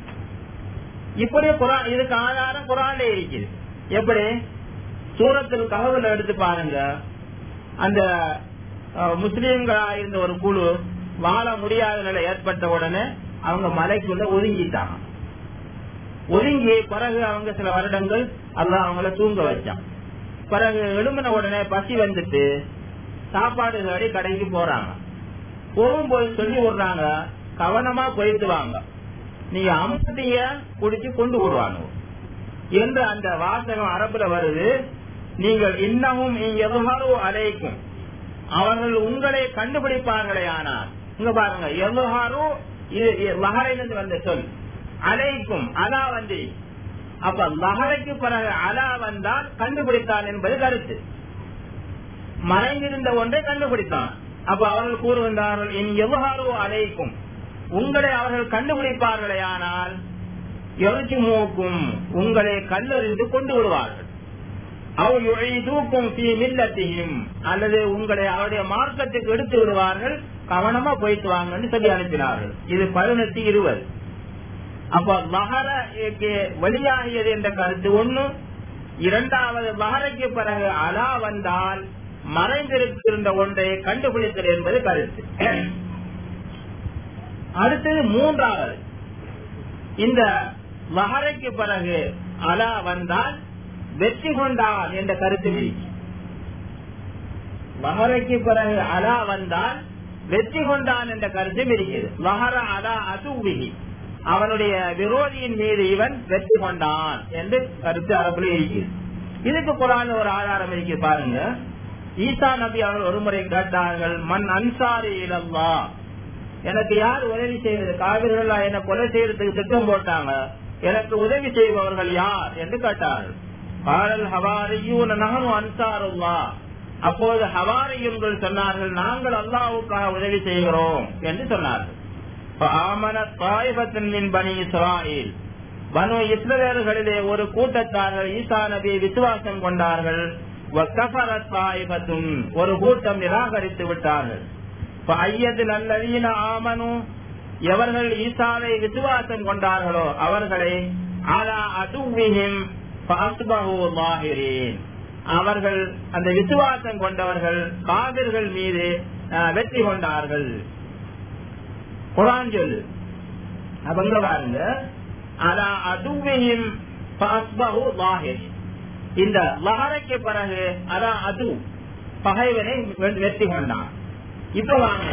இப்படி குரான் இதுக்கு ஆதாரம் குரான்ல இருக்குது எப்படி சூரத்தில் ககவுல எடுத்து பாருங்க அந்த அஹ், முஸ்லீம்களா இருந்த ஒரு குழு வாழ முடியாத நிலை ஏற்பட்ட உடனே அவங்க மலைக்குள்ள ஒதுங்கிட்டாங்க ஒதுங்கி பிறகு அவங்க சில வருடங்கள் அல்லாஹ் அவங்கள தூங்க வச்சான் பிறகு எழும்பின உடனே பசி வந்துட்டு சாப்பாடு தேடி கடைக்கு போறாங்க போகும்போது சொல்லி விடுறாங்க கவனமா போயிட்டு வாங்க நீங்க அமர்த்திய குடிச்சு கொண்டு விடுவாங்க என்று அந்த வாசகம் அரபுல வருது நீங்கள் இன்னமும் எவ்வளவு அழைக்கும் அவர்கள் உங்களை கண்டுபிடிப்பார்களே ஆனால் இங்க பாருங்க எவ்வளவு லஹரையிலிருந்து வந்த சொல் அலைக்கும் அலா வந்து அப்ப லஹரைக்கு பிறகு அலா வந்தால் கண்டுபிடித்தான் என்பது கருத்து மறைந்திருந்த ஒன்றை கண்டுபிடித்தான் அப்ப அவர்கள் கூறுகின்றார்கள் இன் எவ்வளவு அலைக்கும் உங்களை அவர்கள் கண்டுபிடிப்பார்களே ஆனால் எழுச்சி மூக்கும் உங்களை கல்லறிந்து கொண்டு விடுவார்கள் அவ் தூக்கும் மில்லத்தையும் அல்லது உங்களை அவருடைய மார்க்கத்துக்கு எடுத்து விடுவார்கள் கவனமா போயிட்டு வாங்கன்னு சொல்லி அனுப்பினார்கள் இது பதினெட்டு இருபது அப்ப மகர வெளியாகியது என்ற கருத்து ஒண்ணு இரண்டாவது மகரைக்கு பிறகு அலா வந்தால் மறைந்திருக்கின்ற ஒன்றை கண்டுபிடித்தல் என்பது கருத்து அடுத்தது மூன்றாவது இந்த மகரைக்கு பிறகு அலா வந்தால் வெற்றி கொண்டான் என்ற கருத்து இருக்கு மகரைக்கு பிறகு அலா வந்தால் வெற்றி கொண்டான் என்ற கருத்தும் இருக்கிறது மகர அலா அதுவிகி அவனுடைய விரோதியின் மீது இவன் வெற்றி கொண்டான் என்று கருத்து அரபுல இருக்கிறது இதுக்கு குரான் ஒரு ஆதாரம் இருக்கு பாருங்க ஈசா நபி அவர்கள் ஒருமுறை கேட்டார்கள் மண் அன்சாரி இலல்லா எனக்கு யார் உதவி செய்வது காவிர்கள் என்ன கொலை செய்யறதுக்கு திட்டம் போட்டாங்க எனக்கு உதவி செய்பவர்கள் யார் என்று கேட்டார்கள் பாடல் ஹவாரியூன் நகனும் அன்சாருல்லா அப்போது ஹவாரியுங்கள் சொன்னார்கள் நாங்கள் அல்லாவுக்காக உதவி செய்கிறோம் என்று சொன்னார்கள் ஆமன தாய்பத்தின் பனி இஸ்ராயில் பனு இஸ்ரவேலர்களிலே ஒரு கூட்டத்தார்கள் ஈசா நபியை விசுவாசம் கொண்டார்கள் ஒரு கூட்டம் நிராகரித்து விட்டார்கள் ஐயது நல்லதீன ஆமனு எவர்கள் ஈசாவை விசுவாசம் கொண்டார்களோ அவர்களை ஆலா அதுவிஹிம் அவர்கள் அந்த விசுவாசம் கொண்டவர்கள் காவிர்கள் மீது வெற்றி கொண்டார்கள் குரான் சொல்லு அவங்க பாருங்க ஆனா அதுவையும் இந்த லஹரைக்கு பிறகு அதான் அது பகைவனை வெற்றி கொண்டான் இப்ப வாங்க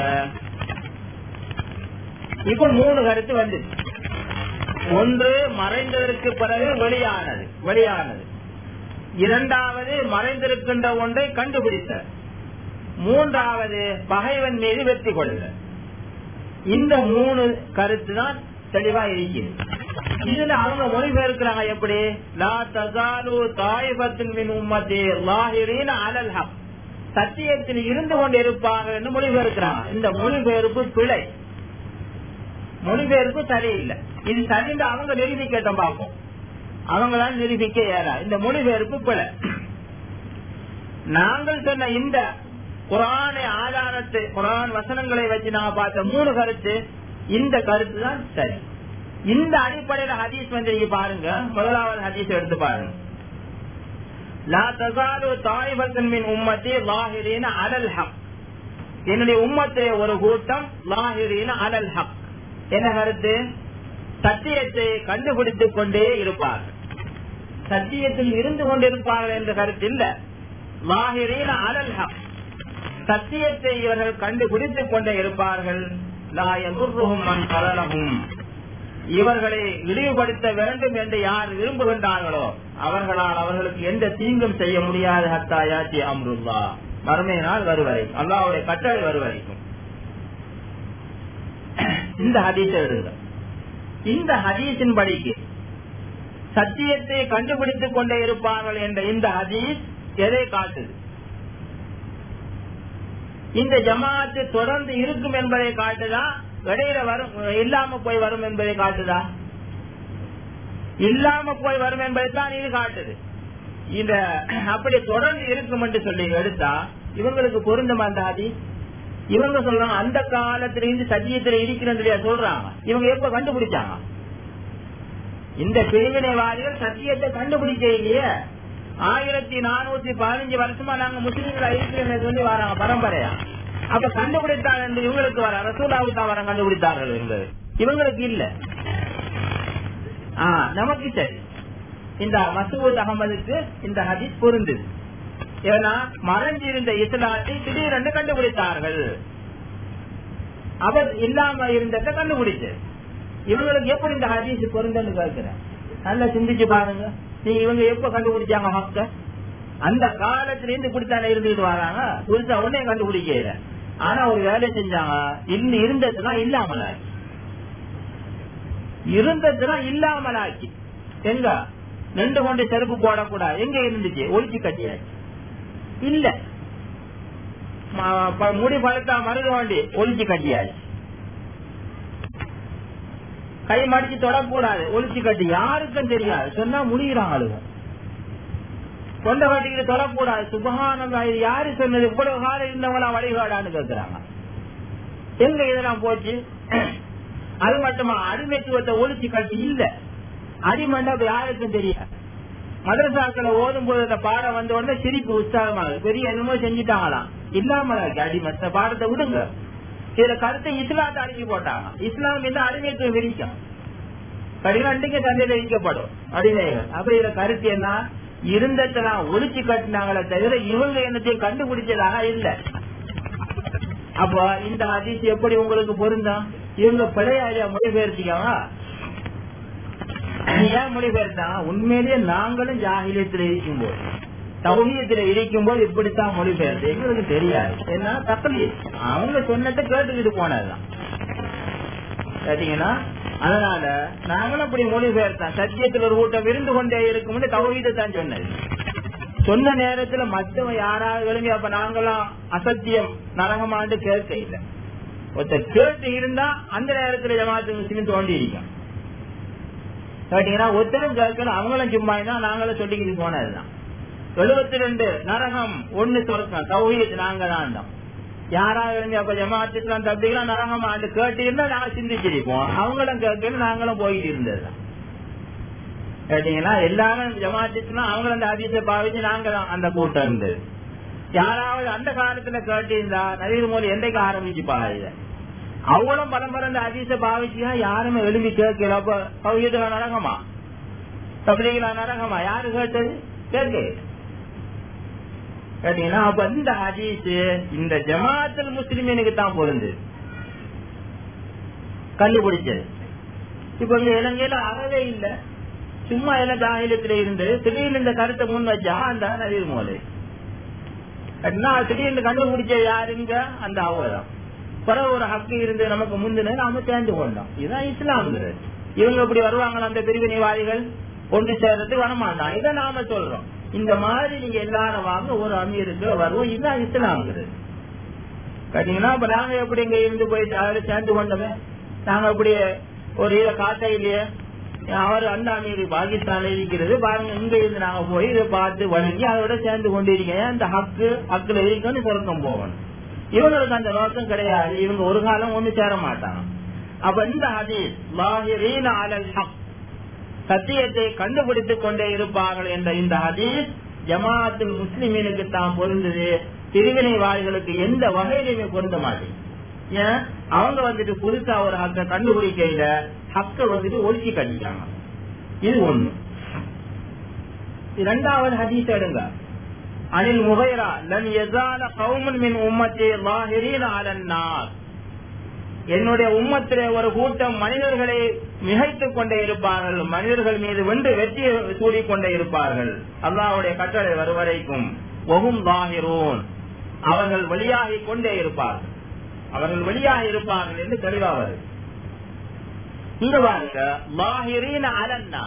இப்ப மூணு கருத்து வந்து ஒன்று மறைந்ததற்கு பிறகு வெளியானது வெளியானது இரண்டாவது மறைந்திருக்கின்ற ஒன்றை கண்டுபிடித்த மூன்றாவது பகைவன் மீது வெற்றி கொள்ளுத இந்த மூணு கருத்து தான் தெளிவா இருக்கிறது இதுல அவங்க மொழிபெயர்க்கிறாங்க எப்படி லா தசாலு தாய்பத்தின் மின் உம்மதி லாஹிரீன் அலல் ஹக் சத்தியத்தில் இருந்து கொண்டு இருப்பாங்க என்று மொழிபெயர்க்கிறாங்க இந்த மொழிபெயர்ப்பு பிழை மொழிபெயர்ப்பு சரியில்லை இது சரிந்து அவங்க நிரூபிக்கட்டும் பார்ப்போம் அவங்களால நிரூபிக்க ஏறா இந்த மொழிபெயர்ப்பு பிழை நாங்கள் சொன்ன இந்த குரானை ஆதாரத்தை குரான் வசனங்களை வச்சு நாங்க பார்த்த மூணு கருத்து இந்த கருத்து தான் சரி இந்த அடிப்படையில ஹதீஸ் வந்து நீங்க பாருங்க முதலாவது ஹதீஸ் எடுத்து பாருங்க லா தசாலு தாய்பத்தன் மின் உம்மத்தி லாஹிரீன அலல் ஹக் என்னுடைய உம்மத்திலே ஒரு கூட்டம் லாஹிரீன அலல் ஹக் என்ன கருத்து சத்தியத்தை கண்டுபிடித்துக் கொண்டே இருப்பார்கள் சத்தியத்தில் இருந்து கொண்டிருப்பார்கள் என்ற கருத்து இல்ல லாஹிரீன அலல் ஹக் சத்தியத்தை இவர்கள் கண்டுபிடித்துக் கொண்டே இருப்பார்கள் லா யதுர்ருஹும் மன் கலலஹும் இவர்களை இழிவுபடுத்த வேண்டும் என்று யார் விரும்புகின்றார்களோ அவர்களால் அவர்களுக்கு எந்த தீங்கும் செய்ய முடியாது ஹத்தாயாச்சி அம்ருல்லா மறுமை நாள் வருவரை அல்லாவுடைய கட்டளை வருவரைக்கும் இந்த ஹதீஸை எடுங்க இந்த ஹதீஸின் படிக்கு சத்தியத்தை கண்டுபிடித்துக் கொண்டே இருப்பார்கள் என்ற இந்த ஹதீஸ் எதை காட்டுது இந்த ஜமாத்து தொடர்ந்து இருக்கும் என்பதை காட்டுதா இடையில வரும் இல்லாம போய் வரும் என்பதை காட்டுதா இல்லாம போய் வரும் என்பதை தான் இது காட்டுது இந்த அப்படி தொடர்ந்து இருக்கும் என்று சொல்லி எடுத்தா இவங்களுக்கு பொருந்தும் அந்த ஆதி இவங்க சொல்றாங்க அந்த காலத்துல இருந்து சத்தியத்துல இருக்கிறது சொல்றாங்க இவங்க எப்ப கண்டுபிடிச்சாங்க இந்த பிரிவினைவாதிகள் சத்தியத்தை கண்டுபிடிக்க இல்லையே ஆயிரத்தி நானூத்தி பதினஞ்சு வருஷமா நாங்க முஸ்லீம்களா இருக்கிறோம் சொல்லி வராங்க பரம்பரையா அப்ப கண்டுபிடித்தார் என்று இவங்களுக்கு வர ரசூலாவுக்கு தான் வர கண்டுபிடித்தார்கள் என்பது இவங்களுக்கு இல்ல ஆஹ் நமக்கு சரி இந்த மசூத் அகமதுக்கு இந்த ஹதீஸ் பொருந்தது ஏன்னா மறைஞ்சிருந்த இஸ்லாத்தை திடீரென்று கண்டுபிடித்தார்கள் அவர் இல்லாம இருந்ததை கண்டுபிடிச்சு இவங்களுக்கு எப்படி இந்த ஹதீஸ் பொருந்தன்னு கேட்கிறேன் நல்லா சிந்திச்சு பாருங்க நீங்க இவங்க எப்ப கண்டுபிடிச்சாங்க மக்க அந்த காலத்துல இருந்து இப்படித்தானே இருந்துட்டு வராங்க புதுசா உடனே கண்டுபிடிக்கல ஆனா ஒரு வேலை செஞ்சாங்க இன்னும் இருந்ததுலாம் இல்லாமலாக்கி இருந்ததுலாம் இல்லாமலாக்கி எங்க நின்று கொண்டு செருப்பு போடக்கூடாது எங்க இருந்துச்சு ஒழிச்சு கட்டியாச்சு இல்ல முடி பழுத்தா மருது வண்டி ஒழிச்சு கட்டியாச்சு கை மடிச்சு தொடக்கூடாது ஒழிச்சு கட்டி யாருக்கும் தெரியாது சொன்னா முடிகிறாங்க ஆளுங்க கொண்ட கட்டிக்கிட்டு தொடக்கூடாது சுபகானம் இது யாரு சொன்னது இவ்வளவு காலம் இருந்தவங்களா வழிகாடான்னு கேட்கிறாங்க எங்க இதெல்லாம் போச்சு அது மட்டுமா அடிமைத்துவத்தை ஒழிச்சு கட்டி இல்ல அடிமண்டபம் யாருக்கும் தெரியாது மதரசாக்களை ஓதும் போது அந்த பாடம் வந்த உடனே சிரிப்பு உற்சாகமாக பெரிய என்னமோ செஞ்சுட்டாங்களாம் இல்லாமலாக்கி அடிமை இந்த பாடத்தை விடுங்க இதுல கருத்தை இஸ்லாத்தை அடக்கி போட்டாங்க இஸ்லாம் இந்த அடிமைத்துவம் விரிக்கும் பதினெண்டுக்கு தந்தையில விரிக்கப்படும் அடிமைகள் அப்ப இதுல கருத்து என்ன இருந்ததெல்லாம் ஒழிச்சு கட்டினாங்களே தவிர இவங்க என்னத்தையும் கண்டுபிடிச்சதாக இல்ல அப்ப இந்த அதிசி எப்படி உங்களுக்கு பொருந்தம் இவங்க பிழையாளியா மொழிபெயர்த்திக்கவா ஏன் மொழிபெயர்த்தான் உண்மையிலேயே நாங்களும் ஜாகிலியத்தில் இருக்கும்போது தௌஹீயத்தில் இருக்கும்போது இப்படித்தான் மொழிபெயர்த்து எங்களுக்கு தெரியாது என்ன தக்கலி அவங்க சொன்னதை கேட்டுக்கிட்டு போனதுதான் கேட்டீங்கன்னா அதனால நாங்களும் அப்படி மொழிபெயர்த்தான் சத்தியத்தில் ஒரு கூட்டம் விருந்து கொண்டே இருக்கும் தௌஹீதை தான் சொன்னது சொன்ன நேரத்துல மற்றவங்க யாராவது விளங்கி அப்ப நாங்களாம் அசத்தியம் நரகமாண்டு கேட்க இல்லை ஒருத்தர் கேட்டு இருந்தா அந்த நேரத்துல ஜமாத்து முஸ்லீம் தோண்டி இருக்கும் கேட்டீங்கன்னா ஒருத்தரும் கேட்கணும் அவங்களும் சும்மா தான் நாங்களும் சொல்லிக்கிட்டு போனதுதான் எழுபத்தி ரெண்டு நரகம் ஒண்ணு சொர்க்கம் தௌஹீத் நாங்க தான் யாராவது அப்ப ஜமாத்துக்கலாம் தப்பிக்கலாம் நரகம் ஆண்டு கேட்டீங்கன்னா நாங்க சிந்திச்சிருப்போம் அவங்களும் கேட்கணும் நாங்களும் போயிட்டு இருந்ததுதான் கேட்டீங்கன்னா எல்லாரும் ஜமாத்துக்கலாம் அவங்களும் அந்த அதிசய பாவிச்சு நாங்க தான் அந்த கூட்டம் இருந்தது யாராவது அந்த காலத்துல கேட்டிருந்தா நவீன மொழி என்றைக்கு ஆரம்பிச்சு பாருங்க அவங்களும் பரம்பரை அந்த அதிச பாவிச்சுனா யாருமே எழுப்பி கேட்கல அப்ப பௌகியத்துல நரகமா தபிலிகளா நரகமா யாரு கேட்டது கேட்க கேட்டீங்கன்னா அப்ப இந்த ஹதீஸ் இந்த ஜமாத்தல் முஸ்லிமீனுக்கு தான் பொருந்து கண்டுபிடிச்சது இப்ப இங்க இலங்கையில அறவே இல்ல சும்மா எல்லாம் ஜாகிலத்துல இருந்து திடீர்னு இந்த கருத்தை முன் வச்சா அந்த நவீர் மோலை திடீர்னு கண்டுபிடிச்ச யாருங்க அந்த அவதான் பிறகு ஒரு ஹக்கு இருந்து நமக்கு முந்தின நாம சேர்ந்து கொண்டோம் இதுதான் இஸ்லாம்ங்கிறது இவங்க இப்படி வருவாங்களா அந்த பிரிவினைவாதிகள் ஒன்று சேர்றதுக்கு வரமாட்டான் இதை நாம சொல்றோம் இந்த மாதிரி நீங்க எல்லாரும் வாங்க ஒரு அமீருக்கு வருவோம் இதுதான் இஸ்லாம்ங்கிறது கேட்டீங்கன்னா இப்ப நாங்க எப்படி இங்க இருந்து போய் அதில் சேர்ந்து கொண்டோமே நாங்க அப்படி ஒரு இதை காட்ட இல்லையே அவர் அந்த அமீர் பாகிஸ்தான்ல இருக்கிறது பாருங்க இங்க இருந்து நாங்க போய் இதை பார்த்து வணங்கி அதோட சேர்ந்து கொண்டிருக்கீங்க அந்த ஹக்கு ஹக்குல இருக்குன்னு சொர்க்கம் போகணும் இவங்களுக்கு அந்த நோக்கம் கிடையாது இவங்க ஒரு காலம் ஒண்ணு சேர மாட்டாங்க அப்ப இந்த ஹதீஸ் லாஹிரீன அலல் ஹக் சத்தியத்தை கண்டுபிடித்துக் கொண்டே இருப்பார்கள் என்ற இந்த ஹதீஸ் ஜமாஅத்துல் முஸ்லிமீனுக்கு தான் பொருந்தது பிரிவினைவாதிகளுக்கு எந்த வகையிலுமே பொருந்த மாட்டேங்குது ஏன் அவங்க வந்துட்டு புதுசா ஒரு ஹக்க கண்டுபிடிக்கையில ஹக்க வந்துட்டு ஒழிச்சு கட்டிட்டாங்க இது ஒண்ணு இரண்டாவது ஹதீஸ் எடுங்க அனில் முகைரா லன் யஸால கௌமன் மின் உம்மத்தி லாஹிரீன அலன் நாஸ் என்னுடைய உம்மத்திலே ஒரு கூட்டம் மனிதர்களை மிகைத்துக் கொண்டே இருப்பார்கள் மனிதர்கள் மீது வென்று வெற்றி சூடிக்கொண்டே இருப்பார்கள் அல்லாஹ்வுடைய கட்டளை வருவரைக்கும் ஒகும் லாஹிரூன் அவர்கள் வெளியாகிக் கொண்டே இருப்பார்கள் அவர்கள் வெளியாக இருப்பார்கள் என்று தெளிவா வருது இங்க பாருங்க லாஹிரீன அலன்னா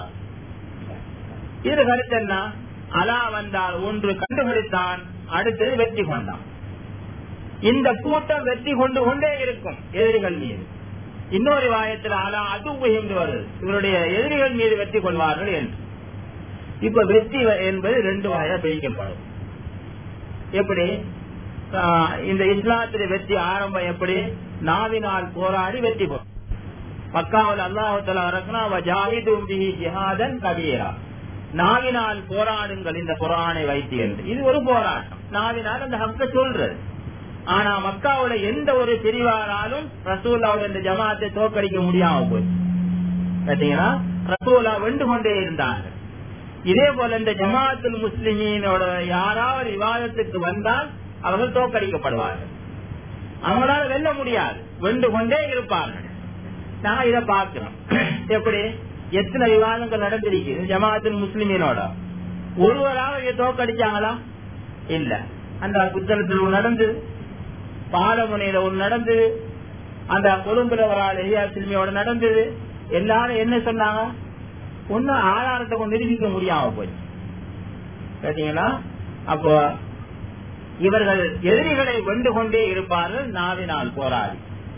இது கருத்து என்ன அலா வந்தால் ஒன்று கண்டுபிடித்தான் அடுத்தது வெற்றி கொண்டான் இந்த கூட்டம் வெற்றி கொண்டு கொண்டே இருக்கும் எதிரிகள் மீது இன்னொரு வாயத்தில் அலா அது என்று வருது இவருடைய எதிரிகள் மீது வெற்றி கொள்வார்கள் என்று இப்ப வெற்றி என்பது ரெண்டு வகையா பிரிக்கப்படும் எப்படி ஆஹ் இந்த இஸ்லாத்திலே வெற்றி ஆரம்பம் எப்படி நாவினால் போராடி வெற்றி பெறும் மக்காவில் அல்லாஹால அரசனா ஜாஹிதும் பிஹி ஜிஹாதன் கபீரா நாவினால் போராடுங்கள் இந்த குரானை வைத்து என்று இது ஒரு போராட்டம் நாவினால் அந்த ஹக்க சொல்றது ஆனா மக்காவோட எந்த ஒரு பிரிவாராலும் ரசூல்லாவோட இந்த ஜமாத்தை தோக்கடிக்க முடியாம போச்சு பாத்தீங்கன்னா ரசூலா வென்று கொண்டே இருந்தாங்க இதே போல இந்த ஜமாத்துல் முஸ்லிமீனோட யாராவது விவாதத்துக்கு வந்தால் அவர்கள் தோக்கடிக்கப்படுவார்கள் அவங்களால வெல்ல முடியாது வென்று கொண்டே இருப்பார்கள் நான் இதை பார்க்கிறோம் எப்படி எத்தனை விவாதங்கள் நடந்திருக்கு ஜமாத்துல் முஸ்லிமீனோட ஒருவராக இதை தோக்கடிச்சாங்களா இல்ல அந்த புத்தகத்தில் ஒன்று நடந்தது பாலமுனையில ஒன்று நடந்தது அந்த கொழும்புல ஒரு ஆள் எரியா சிறுமியோட நடந்தது எல்லாரும் என்ன சொன்னாங்க ஒன்னும் ஆதாரத்தை கொண்டு நிரூபிக்க முடியாம போச்சு கேட்டீங்களா அப்போ இவர்கள் எதிரிகளை வென்று கொண்டே இருப்பார்கள் நாவினால் போராடி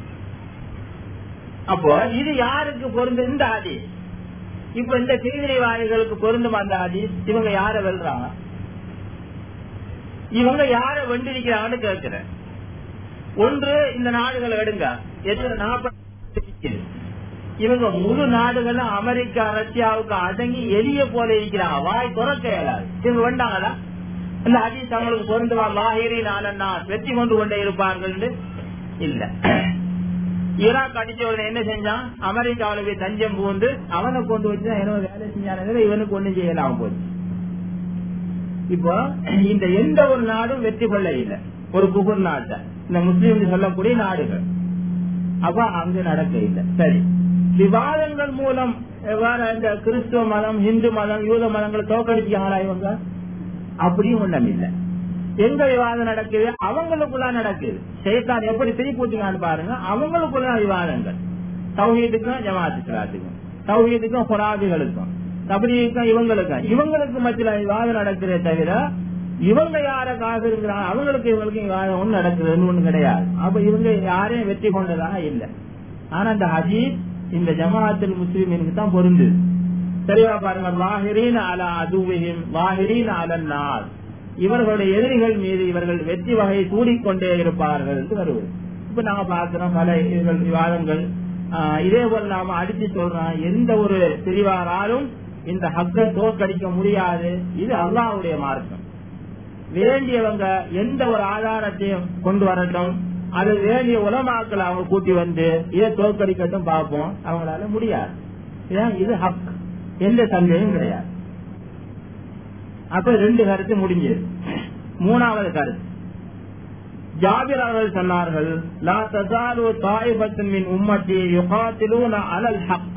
அப்போ இது யாருக்கு பொருந்து இந்த ஆதி இப்ப இந்த பிரிவினைவாதிகளுக்கு பொருந்தும் அந்த ஆதி இவங்க யார வெல்றாங்க இவங்க யார வென்றிருக்கிறாங்கன்னு கேட்கிறேன் ஒன்று இந்த நாடுகளை எடுங்க எத்தனை நாற்பது இவங்க முழு நாடுகளும் அமெரிக்கா ரஷ்யாவுக்கு அடங்கி எளிய போல இருக்கிறாங்க வாய் துறக்க இயலாது இவங்க வேண்டாங்களா இந்த ஹதீஸ் அவங்களுக்கு பொருந்துவா லாஹிரி நாளன்னா வெற்றி கொண்டு கொண்டே இருப்பார்கள் இல்ல ஈராக் அடிச்ச உடனே என்ன செஞ்சான் அமெரிக்காவில போய் தஞ்சம் பூந்து அவனை கொண்டு வச்சு என்ன வேலை செஞ்சான இவனுக்கு ஒண்ணும் செய்யலாம் போச்சு இப்போ இந்த எந்த ஒரு நாடும் வெற்றி கொள்ள இல்லை ஒரு குபுர் நாட்டை இந்த முஸ்லீம் சொல்லக்கூடிய நாடுகள் அப்ப அங்கு நடக்க இல்லை சரி விவாதங்கள் மூலம் எவ்வாறு இந்த கிறிஸ்துவ மதம் இந்து மதம் யூத மதங்களை தோக்கடிச்சாங்களா இவங்க அப்படியும் ஒன்றும் இல்லை எங்க விவாதம் நடக்குது அவங்களுக்குள்ள நடக்குது சைத்தான் எப்படி திருப்பூச்சுக்கான்னு பாருங்க அவங்களுக்குள்ள விவாதங்கள் தௌஹீதுக்கும் ஜமாத்துக்கிறாத்துக்கும் தௌஹீதுக்கும் ஹொராபிகளுக்கும் தபடிக்கும் இவங்களுக்கும் இவங்களுக்கு மத்தியில விவாதம் நடக்கிறே தவிர இவங்க யார காசு இருக்கிறாங்க அவங்களுக்கு இவங்களுக்கு விவாதம் ஒண்ணு நடக்குதுன்னு ஒண்ணு கிடையாது அப்ப இவங்க யாரையும் வெற்றி கொண்டதாக இல்லை ஆனா இந்த ஹஜீத் இந்த ஜமாஅத்தில் முஸ்லிமினுக்கு தான் பொருந்தது சரியா பாருங்க வாஹிரீன் அலா அதுவிஹிம் வாஹிரீன் அலன் நாஸ் இவர்களுடைய எதிரிகள் மீது இவர்கள் வெற்றி வகை சூடிக்கொண்டே இருப்பார்கள் என்று வருவது இப்ப நாங்க பார்க்கிறோம் பல இவர்கள் விவாதங்கள் இதே போல நாம அடிச்சு சொல்றோம் எந்த ஒரு பிரிவாராலும் இந்த ஹக்கை தோற்கடிக்க முடியாது இது அல்லாவுடைய மார்க்கம் வேண்டியவங்க எந்த ஒரு ஆதாரத்தையும் கொண்டு வரட்டும் அது வேண்டிய உலமாக்கள் அவங்க கூட்டி வந்து இதை தோற்கடிக்கட்டும் பார்ப்போம் அவங்களால முடியாது ஏன் இது ஹக் எந்த சந்தேகம் கிடையாது அப்ப ரெண்டு கருத்து முடிஞ்சது மூணாவது கருத்து ஜாபிர் அவர்கள் சொன்னார்கள் லா தசாலு தாயிபத்தின் மின் உம்மத்தி யுகாத்திலூன அலல் ஹக்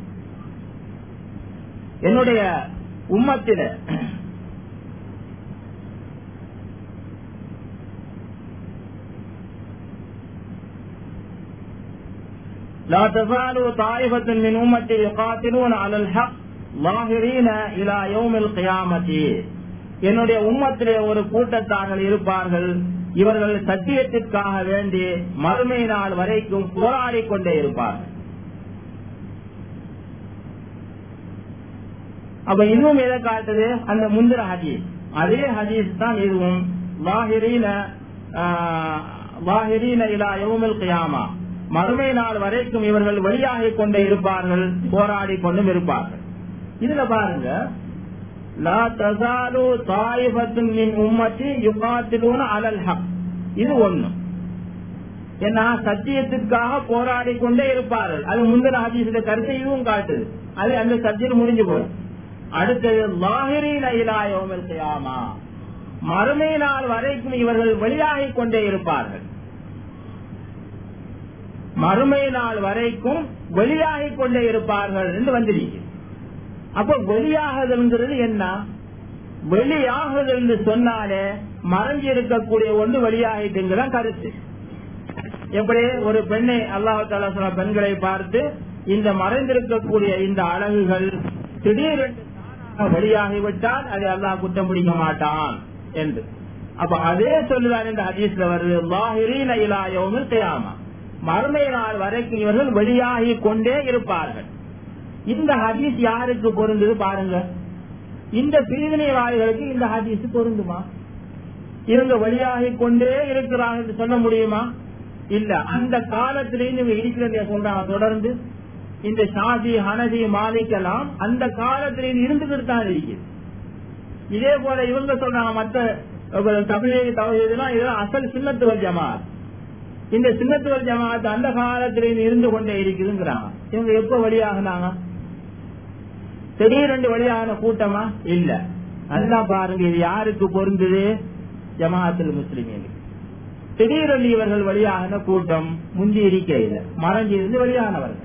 என்னுடைய உம்மத்தில لا تزال طائفة من أمتي يقاتلون على الحق ظاهرين إلى يوم القيامة என்னுடைய உம்மத்திலே ஒரு கூட்டத்தார்கள் இருப்பார்கள் இவர்கள் சத்தியத்திற்காக வேண்டி மறுமை நாள் வரைக்கும் போராடி கொண்டே இருப்பார்கள் அப்ப இன்னும் எதை காட்டுது அந்த முந்திர ஹதீஸ் அதே ஹதீஸ் தான் இதுவும் வாஹிரீன வாஹிரீன இலா யௌமில் கியாமா மறுமை நாள் வரைக்கும் இவர்கள் வெளியாகிக் கொண்டே இருப்பார்கள் போராடி கொண்டும் இருப்பார்கள் இதுல பாருங்க லா தசாலு தாயிபத்தும் மின் உம்மத்தி யுகாத்திலூன அலல் ஹக் இது ஒண்ணு ஏன்னா சத்தியத்திற்காக போராடி கொண்டே இருப்பார்கள் அது முந்தின ஹதீஸுடைய கருத்தை இதுவும் காட்டுது அது அந்த சத்தியம் முடிஞ்சு போகும் அடுத்தது லாஹிரீன இலா யௌமில் கியாமா மறுமை நாள் வரைக்கும் இவர்கள் வெளியாகிக் கொண்டே இருப்பார்கள் மறுமை நாள் வரைக்கும் வெளியாகிக் கொண்டே இருப்பார்கள் என்று வந்திருக்கு அப்ப வெளியாகுதல்ங்கிறது என்ன வெளியாகுதல் என்று சொன்னாலே மறைஞ்சு இருக்கக்கூடிய ஒன்று வெளியாகிட்டுங்கிற கருத்து எப்படி ஒரு பெண்ணை அல்லாஹு தாலா சொன்ன பெண்களை பார்த்து இந்த மறைந்திருக்கக்கூடிய இந்த அழகுகள் திடீரென்று தானாக வெளியாகிவிட்டால் அதை அல்லாஹ் குற்றம் பிடிக்க மாட்டான் என்று அப்ப அதே சொல்லுதான் இந்த ஹதீஸ்ல வருது லாஹிரீன இலா யௌமில் கியாமா மறுமை நாள் வரைக்கும் இவர்கள் வெளியாகி கொண்டே இருப்பார்கள் இந்த ஹதீஸ் யாருக்கு பொருந்தது பாருங்க இந்த பிரிவினைவாதிகளுக்கு இந்த ஹதீஸ் பொருந்துமா இவங்க வெளியாகி கொண்டே இருக்கிறாங்க என்று சொல்ல முடியுமா இல்ல அந்த காலத்திலேயும் இவங்க இருக்கிறத சொல்றாங்க தொடர்ந்து இந்த ஷாதி ஹனதி மாலிக்கலாம் அந்த காலத்திலேயும் இருந்துகிட்டு தான் இருக்குது இதே போல இவங்க சொல்றாங்க மற்ற தமிழக தவறுலாம் இதெல்லாம் அசல் சின்னத்துவல் ஜமாத் இந்த சின்னத்துவல் ஜமாத் அந்த காலத்திலேயும் இருந்து கொண்டே இருக்குதுங்கிறாங்க இவங்க எப்ப வெளியாகினாங்க திடீரென்று வெளியான கூட்டமா இல்ல நல்லா பாருங்க இது யாருக்கு பொருந்தது ஜமாத்தில் முஸ்லிம்களுக்கு திடீரென்று இவர்கள் வெளியாகின கூட்டம் முந்தி இருக்கையில் மறைஞ்சிருந்து வெளியானவர்கள்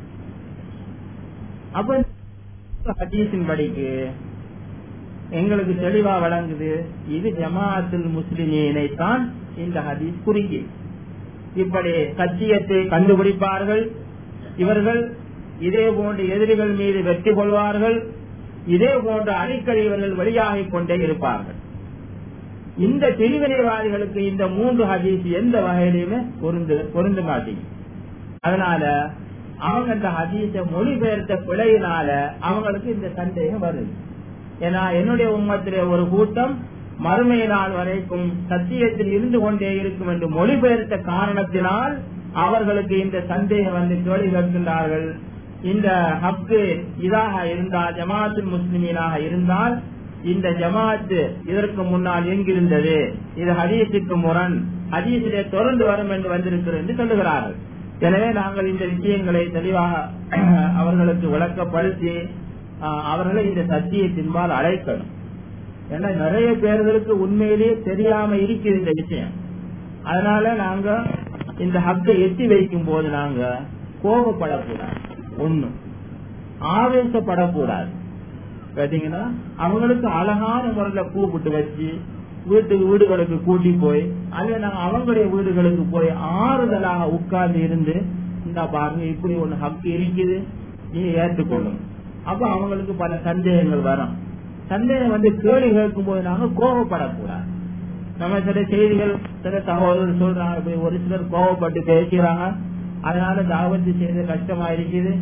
அப்ப ஹதீஸின் படிக்கு எங்களுக்கு தெளிவா வழங்குது இது ஜமாஅத்துல் முஸ்லிமீனை தான் இந்த ஹதீஸ் குறிக்கி இப்படி சத்தியத்தை கண்டுபிடிப்பார்கள் இவர்கள் இதே போன்ற எதிரிகள் மீது வெற்றி கொள்வார்கள் இதே போன்ற அடிக்கடி இவர்கள் வெளியாகிக் கொண்டே இருப்பார்கள் இந்த பிரிவினைவாதிகளுக்கு இந்த மூன்று ஹதீஸ் எந்த வகையிலுமே பொருந்து பொருந்த மாட்டீங்க அதனால அவங்க இந்த ஹதீஸ மொழிபெயர்த்த பிழையினால அவங்களுக்கு இந்த சந்தேகம் வருது ஏன்னா என்னுடைய உம்மத்திலே ஒரு கூட்டம் மறுமை நாள் வரைக்கும் சத்தியத்தில் இருந்து கொண்டே இருக்கும் என்று மொழிபெயர்த்த காரணத்தினால் அவர்களுக்கு இந்த சந்தேகம் வந்து கேள்வி கேட்கின்றார்கள் இந்த ஹக்கு இதாக இருந்தால் ஜமாத்து முஸ்லிமீனாக இருந்தால் இந்த ஜமாத்து இதற்கு முன்னால் எங்கிருந்தது இது ஹதீஸுக்கு முரண் ஹதீஸிலே தொடர்ந்து வரும் என்று வந்திருக்கிறது என்று சொல்லுகிறார்கள் எனவே நாங்கள் இந்த விஷயங்களை தெளிவாக அவர்களுக்கு விளக்கப்படுத்தி அவர்களை இந்த சத்தியத்தின்பால் அழைக்கணும் ஏன்னா நிறைய பேர்களுக்கு உண்மையிலேயே தெரியாம இருக்குது இந்த விஷயம் அதனால நாங்க இந்த ஹக்கை எட்டி வைக்கும் போது நாங்க கோபப்படக்கூடாது ஒண்ணு ஆவேசப்படக்கூடாது கேட்டீங்கன்னா அவங்களுக்கு அழகான முறையில கூப்பிட்டு வச்சு வீட்டுக்கு வீடுகளுக்கு கூட்டி போய் அல்ல நாங்க அவங்களுடைய வீடுகளுக்கு போய் ஆறுதலாக உட்கார்ந்து இருந்து இந்த பாருங்க இப்படி ஒண்ணு ஹக்கு இருக்குது நீங்க ஏற்றுக்கொள்ளும் அப்ப அவங்களுக்கு பல சந்தேகங்கள் வரும் சந்தேகம் வந்து கேள்வி கேட்கும் போது நாங்க கோபப்படக்கூடாது நம்ம சில செய்திகள் சில சகோதரர் சொல்றாங்க இப்படி ஒரு சிலர் கோபப்பட்டு பேசுறாங்க அதனால தாவத்து செய்து கஷ்டமா இருக்குது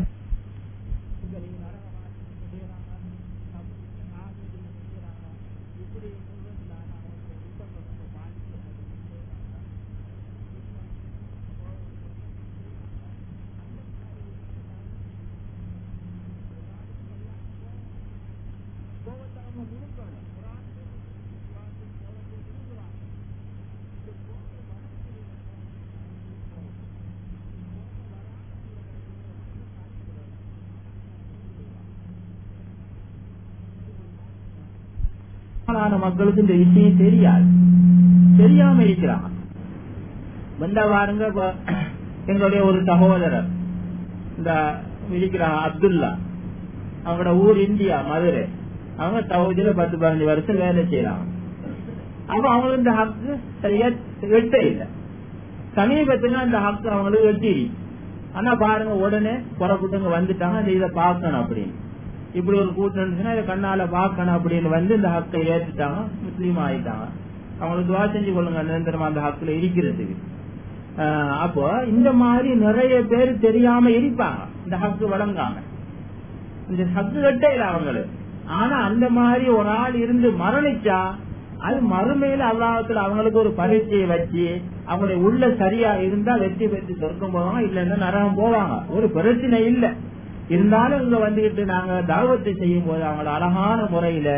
மக்களுக்கு இந்த விஷயம் தெரியாது தெரியாம இருக்கிறாங்க வந்தா பாருங்க எங்களுடைய ஒரு சகோதரர் இந்த இருக்கிறாங்க அப்துல்லா அவங்களோட ஊர் இந்தியா மதுரை அவங்க சவுதியில பத்து பதினஞ்சு வருஷம் வேலை செய்யறாங்க அப்ப அவங்களுக்கு இந்த ஹக்கு சரியா எட்ட இல்லை சமீபத்துல இந்த ஹக்கு அவங்களுக்கு எட்டிரி ஆனா பாருங்க உடனே புறக்கூட்டங்க வந்துட்டாங்க இதை பார்க்கணும் அப்படின்னு இப்படி ஒரு கூட்டம் இருந்துச்சுன்னா இதை கண்ணால பார்க்கணும் அப்படின்னு வந்து இந்த ஹக்கை ஏற்றுட்டாங்க முஸ்லீம் ஆயிட்டாங்க அவங்களுக்கு துவா செஞ்சு கொள்ளுங்க நிரந்தரமா அந்த ஹக்குல இருக்கிறதுக்கு அப்போ இந்த மாதிரி நிறைய பேர் தெரியாம இருப்பாங்க இந்த ஹக்கு வழங்காம இந்த ஹக்கு கட்டையில அவங்களுக்கு ஆனா அந்த மாதிரி ஒரு ஆள் இருந்து மரணிச்சா அது மறுமையில அல்லாஹத்துல அவங்களுக்கு ஒரு பரீட்சையை வச்சு அவங்களுடைய உள்ள சரியா இருந்தா வெற்றி பெற்று சொர்க்கம் போவாங்க இல்லைன்னா நரகம் போவாங்க ஒரு பிரச்சனை இல்லை இருந்தாலும் இங்க வந்துகிட்டு நாங்க தாவத்தை செய்யும் போது அவங்கள அழகான முறையில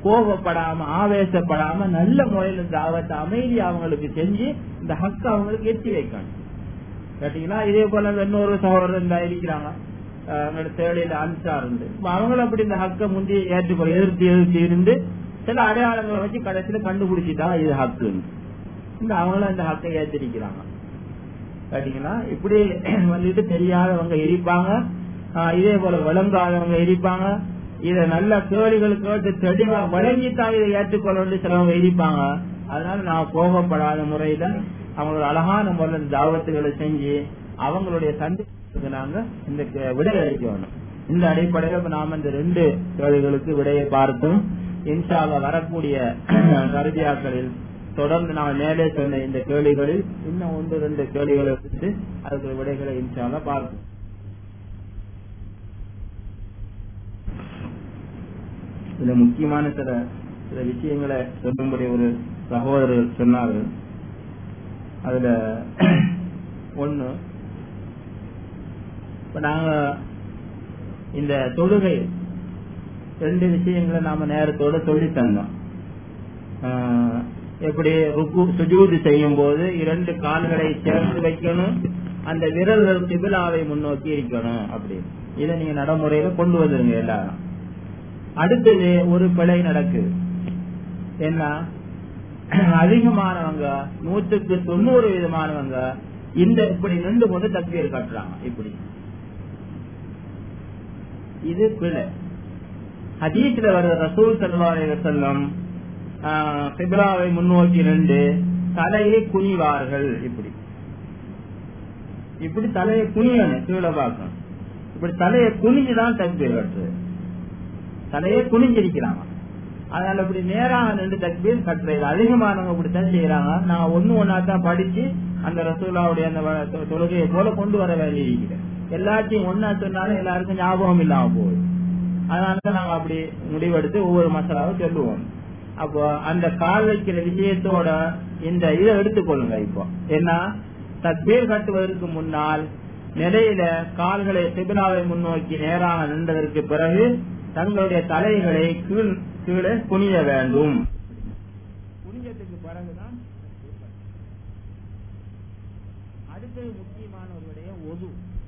கோபப்படாம ஆவேசப்படாம நல்ல முறையில தாவத்தை அமைதி அவங்களுக்கு செஞ்சு இந்த ஹக்கு அவங்களுக்கு எட்டி வைக்கணும் கேட்டீங்களா இதே போல இன்னொரு சகோதரர் இந்த இருக்கிறாங்க எங்களோட தேவையில அன்சார் இருந்து அவங்களும் அப்படி இந்த ஹக்க முந்தி ஏற்றுக்கொள்ள எதிர்த்து எதிர்த்து இருந்து சில அடையாளங்களை வச்சு கடைசியில கண்டுபிடிச்சிட்டாங்க இது ஹக்கு இந்த அவங்களும் இந்த ஹக்கை ஏற்றிருக்கிறாங்க கேட்டீங்களா இப்படி வந்துட்டு தெரியாதவங்க இருப்பாங்க இதே போல விளங்காதவங்க இருப்பாங்க இத நல்ல கேள்விகள் கேட்டு தெளிவா வழங்கித்தான் இதை ஏற்றுக்கொள்ள சிலவங்க இருப்பாங்க அதனால நான் கோபப்படாத முறையில அவங்களோட அழகான முறையில் தாவத்துகளை செஞ்சு அவங்களுடைய சந்தேகத்துக்கு நாங்க இந்த விடை அளிக்க வேணும் இந்த அடிப்படையில் நாம இந்த ரெண்டு கேள்விகளுக்கு விடையை பார்த்தும் இன்ஷால வரக்கூடிய கருதியாக்களில் தொடர்ந்து நான் மேலே சொன்ன இந்த கேள்விகளில் இன்னும் ஒன்று ரெண்டு கேள்விகளை எடுத்து அதுக்கு விடைகளை இன்ஷால பார்ப்போம் இதுல முக்கியமான சில சில விஷயங்களை சொல்லும்படி ஒரு சகோதரர் சொன்னார்கள் அதுல ஒண்ணு இப்ப நாங்க இந்த தொழுகை ரெண்டு விஷயங்களை நாம நேரத்தோட சொல்லி தந்தோம் எப்படி ருக்கு சுஜூது செய்யும் போது இரண்டு கால்களை சேர்த்து வைக்கணும் அந்த விரல்கள் திபிலாவை முன்னோக்கி இருக்கணும் அப்படின்னு இதை நீங்க நடைமுறையில கொண்டு வந்துருங்க எல்லாரும் அடுத்தது ஒரு பிழை நடக்குது என்ன அதிகமானவங்க நூற்றுக்கு தொண்ணூறு விதமானவங்க இந்த இப்படி நின்று கொண்டு தக்பீர் காட்டுறாங்க இப்படி இது பிழை ஹதீஸ்ல வர்ற ரசூல் சல்வாரை செல்லம் சிபிலாவை முன்னோக்கி நின்று தலையை குனிவார்கள் இப்படி இப்படி தலையை குனியணும் கீழே பார்க்கணும் இப்படி தலையை குனிஞ்சுதான் தக்பீர் கட்டுறது தலையை குனிஞ்சிருக்கிறாங்க அதனால இப்படி நேராக நின்று தக்பீர் கட்டுறது அதிகமானவங்க இப்படித்தான் செய்யறாங்க நான் ஒண்ணு ஒன்னா தான் படிச்சு அந்த ரசூலாவுடைய அந்த தொழுகையை போல கொண்டு வர வேண்டி இருக்கிறேன் எல்லாத்தையும் ஒன்னா சொன்னாலும் எல்லாருக்கும் ஞாபகம் இல்லாம போகுது அதனால நாங்க அப்படி முடிவெடுத்து ஒவ்வொரு மசாலாவும் சொல்லுவோம் அப்போ அந்த கால் வைக்கிற விஷயத்தோட இந்த இதை எடுத்துக்கொள்ளுங்க இப்போ ஏன்னா தக்பீர் கட்டுவதற்கு முன்னால் நிலையில கால்களை சிபிலாவை முன்னோக்கி நேராக நின்றதற்கு பிறகு தங்களுடைய தலைகளை கீழ் கீழே குனிய வேண்டும் குனிஞ்சதுக்கு பிறகுதான் அடுத்தது முக்கியமான ஒரு விடயம் ஒது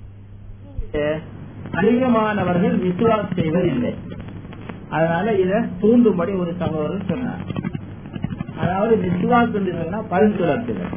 அதிகமானவர்கள் விசுவாஸ் செய்வதில்லை அதனால இத தூண்டும்படி ஒரு சகோதரர் சொன்னார் அதாவது மிஸ்வாக் என்று சொன்னா பல் துளர்த்துகள்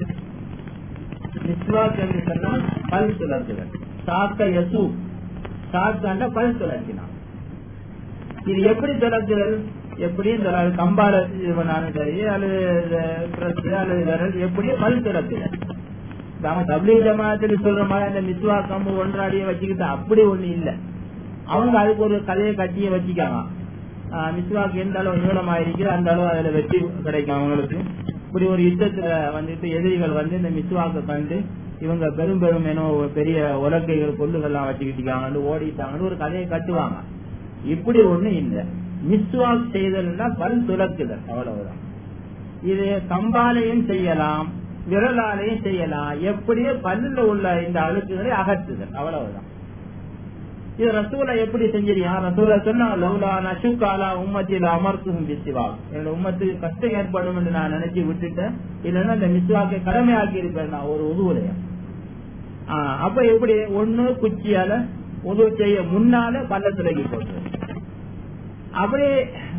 மிஸ்வாக் என்று சொன்னால் பல் துளர்த்துகள் சாக்க யசு சாக்காண்ட பல் துளர்த்தினான் இது எப்படி துளர்த்துதல் எப்படி இந்த கம்பால இது பண்ணாலும் சரி அல்லது பிரஸ் அல்லது விரல் எப்படி பல் துளர்த்துதல் நாம தபிலி ஜமாத்துல சொல்ற மாதிரி அந்த மிஸ்வா கம்பு ஒன்றாடியே வச்சுக்கிட்டு அப்படி ஒண்ணு இல்ல அவங்க அதுக்கு ஒரு கதையை கட்டிய வச்சுக்காங்க மிஸ்வாக்கு எந்த அளவு நீளமாயிருக்குது அந்த அளவு அதுல வெற்றி கிடைக்கும் அவங்களுக்கு இப்படி ஒரு யுத்தத்துல வந்துட்டு எதிரிகள் வந்து இந்த மிஸ்வாக்க கண்டு இவங்க பெரும் பெரும் ஏனோ பெரிய உலக்கைகள் கொள்ளுகள்லாம் வச்சுக்கிட்டாங்கன்னு ஓடிட்டாங்கன்னு ஒரு கதையை கட்டுவாங்க இப்படி ஒண்ணு இல்ல மிஸ்வாக் செய்தல்னா பல் துலக்குதல் அவ்வளவுதான் இது கம்பாலையும் செய்யலாம் விரலாலையும் செய்யலாம் எப்படியோ பல்லுல உள்ள இந்த அழுக்குகளை அகற்றுதல் அவ்வளவுதான் இது ரசூலை எப்படி செஞ்சிருக்கா ரசூலை சொன்னா லவ்லா நசுக்காலா உம்மத்தில அமர்த்தும் பிசிவா என்னோட உம்மத்துக்கு கஷ்டம் ஏற்படும் என்று நான் நினைச்சு விட்டுட்டேன் இல்லைன்னா இந்த மிஸ்வாக்கை கடமையாக்கி இருப்பேன் நான் ஒரு உதவுலையா அப்ப எப்படி ஒண்ணு குச்சியால உதவு செய்ய முன்னால பள்ளத்துலகி போடுறது அப்படியே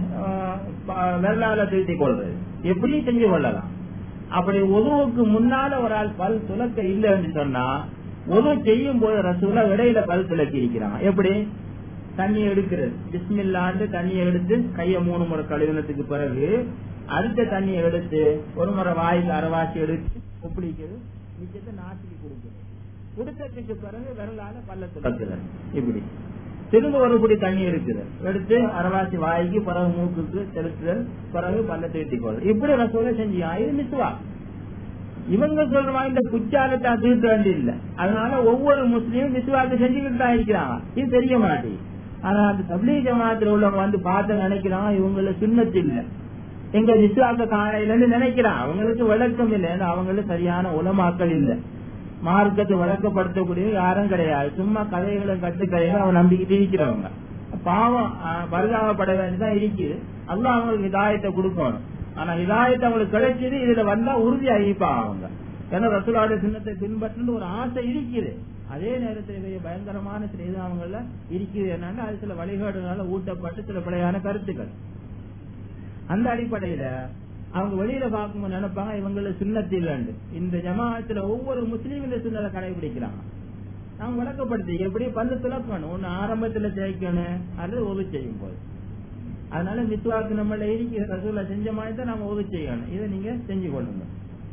வெள்ளால திருத்தி கொள்றது எப்படி செஞ்சு கொள்ளலாம் அப்படி உதவுக்கு முன்னால ஒரு ஆள் பல் துலக்க இல்லைன்னு சொன்னா உதவு செய்யும் போது ரசூலா இடையில பல் துலக்கி இருக்கிறான் எப்படி தண்ணி எடுக்கிறது பிஸ்மில்லாண்டு தண்ணியை எடுத்து கைய மூணு முறை கழுவினத்துக்கு பிறகு அடுத்த தண்ணியை எடுத்து ஒரு முறை வாயில் அரைவாசி எடுத்து ஒப்பளிக்கிறது மிச்சத்தை நாட்டுக்கு கொடுக்குறது கொடுத்ததுக்கு பிறகு விரலால பல்ல துளக்குதல் இப்படி திரும்ப ஒரு குடி தண்ணி இருக்குது எடுத்து அரவாசி வாய்க்கு பிறகு மூக்குக்கு செலுத்துதல் பிறகு பல்ல தீர்த்திக்கொள் இப்படி ரசோல செஞ்சியா இது மிசுவா இவங்க சொல்றவா இந்த குச்சாலத்தை தீர்த்த வேண்டி இல்ல அதனால ஒவ்வொரு முஸ்லீமும் மிசுவாக்கு செஞ்சுக்கிட்டு தான் இருக்கிறாங்க இது தெரிய மாட்டேங்குது ஆனா அந்த தபிலீ ஜமாத்துல உள்ளவங்க வந்து பார்த்து நினைக்கிறாங்க இவங்கள சுண்ணத்து இல்ல எங்க விசுவாக்க காலையில நினைக்கிறான் அவங்களுக்கு விளக்கம் இல்லை ஏன்னா அவங்களுக்கு சரியான உலமாக்கள் இல்லை மார்க்கத்தை வழக்கப்படுத்தக்கூடிய யாரும் கிடையாது சும்மா கதைகளை கட்டு கதைகளை அவன் நம்பிக்கிட்டு இருக்கிறவங்க பாவம் ஆஹ், பரிதாபப்பட வேண்டியதான் இருக்குது அல்லாஹ் அவங்களுக்கு இதாயத்தை கொடுக்கணும் ஆனா இதாயத்தை அவங்களுக்கு கிடைச்சது இதுல வந்தா உறுதியா இருப்பாங்க அவங்க ஏன்னா ரசூலாவுடைய சின்னத்தை பின்பற்றணும் ஒரு ஆசை இருக்குது அதே நேரத்தில் பெரிய பயங்கரமான சில இது அவங்கள இருக்குது என்னன்னா அது சில வழிகாடுனால ஊட்டப்பட்டு சில பிழையான கருத்துக்கள் அந்த அடிப்படையில அவங்க வெளியில பார்க்கும்போது நினைப்பாங்க இவங்கள சுண்ணத்தில் இந்த ஜமாத்துல ஒவ்வொரு முஸ்லீம் இந்த சுண்ணலை கடைபிடிக்கிறாங்க நாங்க விளக்கப்படுத்தி எப்படி பல்லு துளக்கணும் ஒண்ணு ஆரம்பத்துல தேய்க்கணும் அல்லது ஒது செய்யும் போது அதனால மித்வாக்கு நம்மள இருக்கிற ரசூலா செஞ்ச மாதிரி தான் நம்ம ஒது செய்யணும் இதை நீங்க செஞ்சு கொள்ளுங்க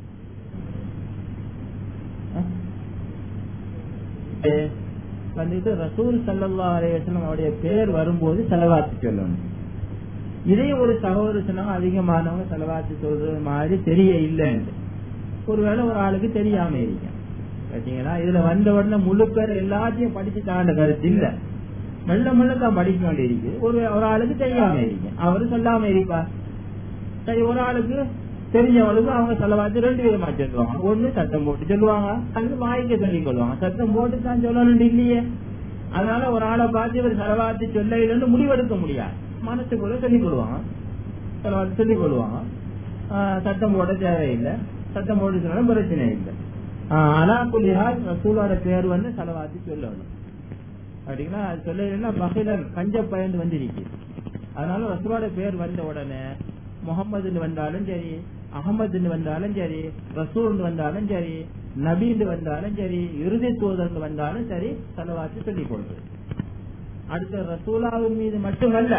அஹ் வந்துட்டு ரசூல் சல்லல்லா அலைவசனம் அவருடைய பேர் வரும்போது செலவாத்து சொல்லணும் இதையும் ஒரு சகோதரர் சொன்னாங்க அதிகமானவங்க செலவாத்து சொல்றது மாதிரி தெரிய இல்லைன்னு ஒருவேளை ஒரு ஆளுக்கு தெரியாம இருக்கேன் பார்த்தீங்களா இதுல வந்த உடனே முழு பேர் எல்லாத்தையும் படிச்சுட்டாண்ட கருத்து இல்ல மெல்ல மெல்ல தான் படிக்க வேண்டியிருக்கு ஒரு ஒரு ஆளுக்கு தெரியாம இருக்கேன் அவரு சொல்லாம இருப்பார் சரி ஒரு ஆளுக்கு தெரிஞ்சவங்களுக்கு அவங்க செலவாத்து ரெண்டு விதமா சொல்லுவாங்க ஒண்ணு சத்தம் போட்டு சொல்லுவாங்க அல்லது வாய்க்க சொல்லிக் கொள்வாங்க சத்தம் போட்டு தான் சொல்லணும் இல்லையே அதனால ஒரு ஆளை பார்த்து இவர் செலவாத்து சொல்ல இல்லைன்னு முடிவெடுக்க முடியாது மனசுக்குள்ள சொல்லிக் கொள்வாங்க செலவாத்து சொல்லிக் கொள்வாங்க ஆஹ் சத்தம் போட தேவையில்லை சத்தம் போட்டு சொன்னாலும் பிரச்சனை இல்லை ஆஹ் ஆனா புள்ளியால் ரசூலோட பேர் வந்து செலவாத்து சொல்லணும் அப்படின்னா அது சொல்லலைன்னா பகிலன் கஞ்ச பயந்து வந்திருக்கு அதனால ரசூலோட பேர் வந்த உடனே முகமதுன்னு வந்தாலும் சரி அகமதுன்னு வந்தாலும் சரி ரசூல்னு வந்தாலும் சரி நபீன்னு வந்தாலும் சரி இறுதி தூதர்னு வந்தாலும் சரி செலவாத்து சொல்லிக் கொள்வது அடுத்த ரசூலாவின் மீது மட்டுமல்ல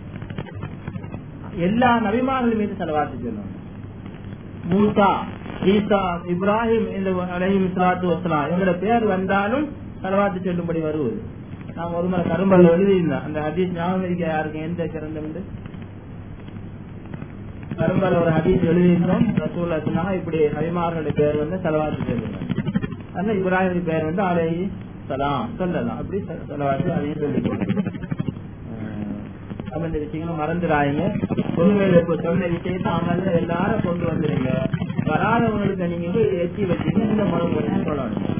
எல்லா நபிமார்கள் மீது செலவாத்து சொல்லணும் மூசா ஈசா இப்ராஹிம் இந்த அலைஹிம் ஸலாத்து வஸலாம் இவங்களோட பேர் வந்தாலும் செலவாத்து சொல்லும்படி வருவது நான் ஒரு முறை கரும்பல் எழுதியிருந்தேன் அந்த ஹதீஸ் ஞாபகம் இருக்க யாருக்கு எந்த சிறந்தம் கரும்பல் ஒரு ஹதீஸ் எழுதியிருந்தோம் ரசூல்லா சொன்னாங்க இப்படி நபிமார்களுடைய பேர் வந்து செலவாத்து சொல்லுங்க அந்த இப்ராஹிம் பேர் வந்து அலைஹி சலாம் சொல்லலாம் அப்படி செ- செலவாத்து அதையும் சொல்லிக்கணும் அப்ப இந்த விஷயங்களும் மறந்துடாதீங்க பொதுமையில இப்ப சொன்ன விஷயத்தை அவங்க எல்லாரும் கொண்டு வந்துருங்க வராதவங்களுக்கு நீங்க எத்தி வச்சீங்க இந்த மனம் சொல்லணும்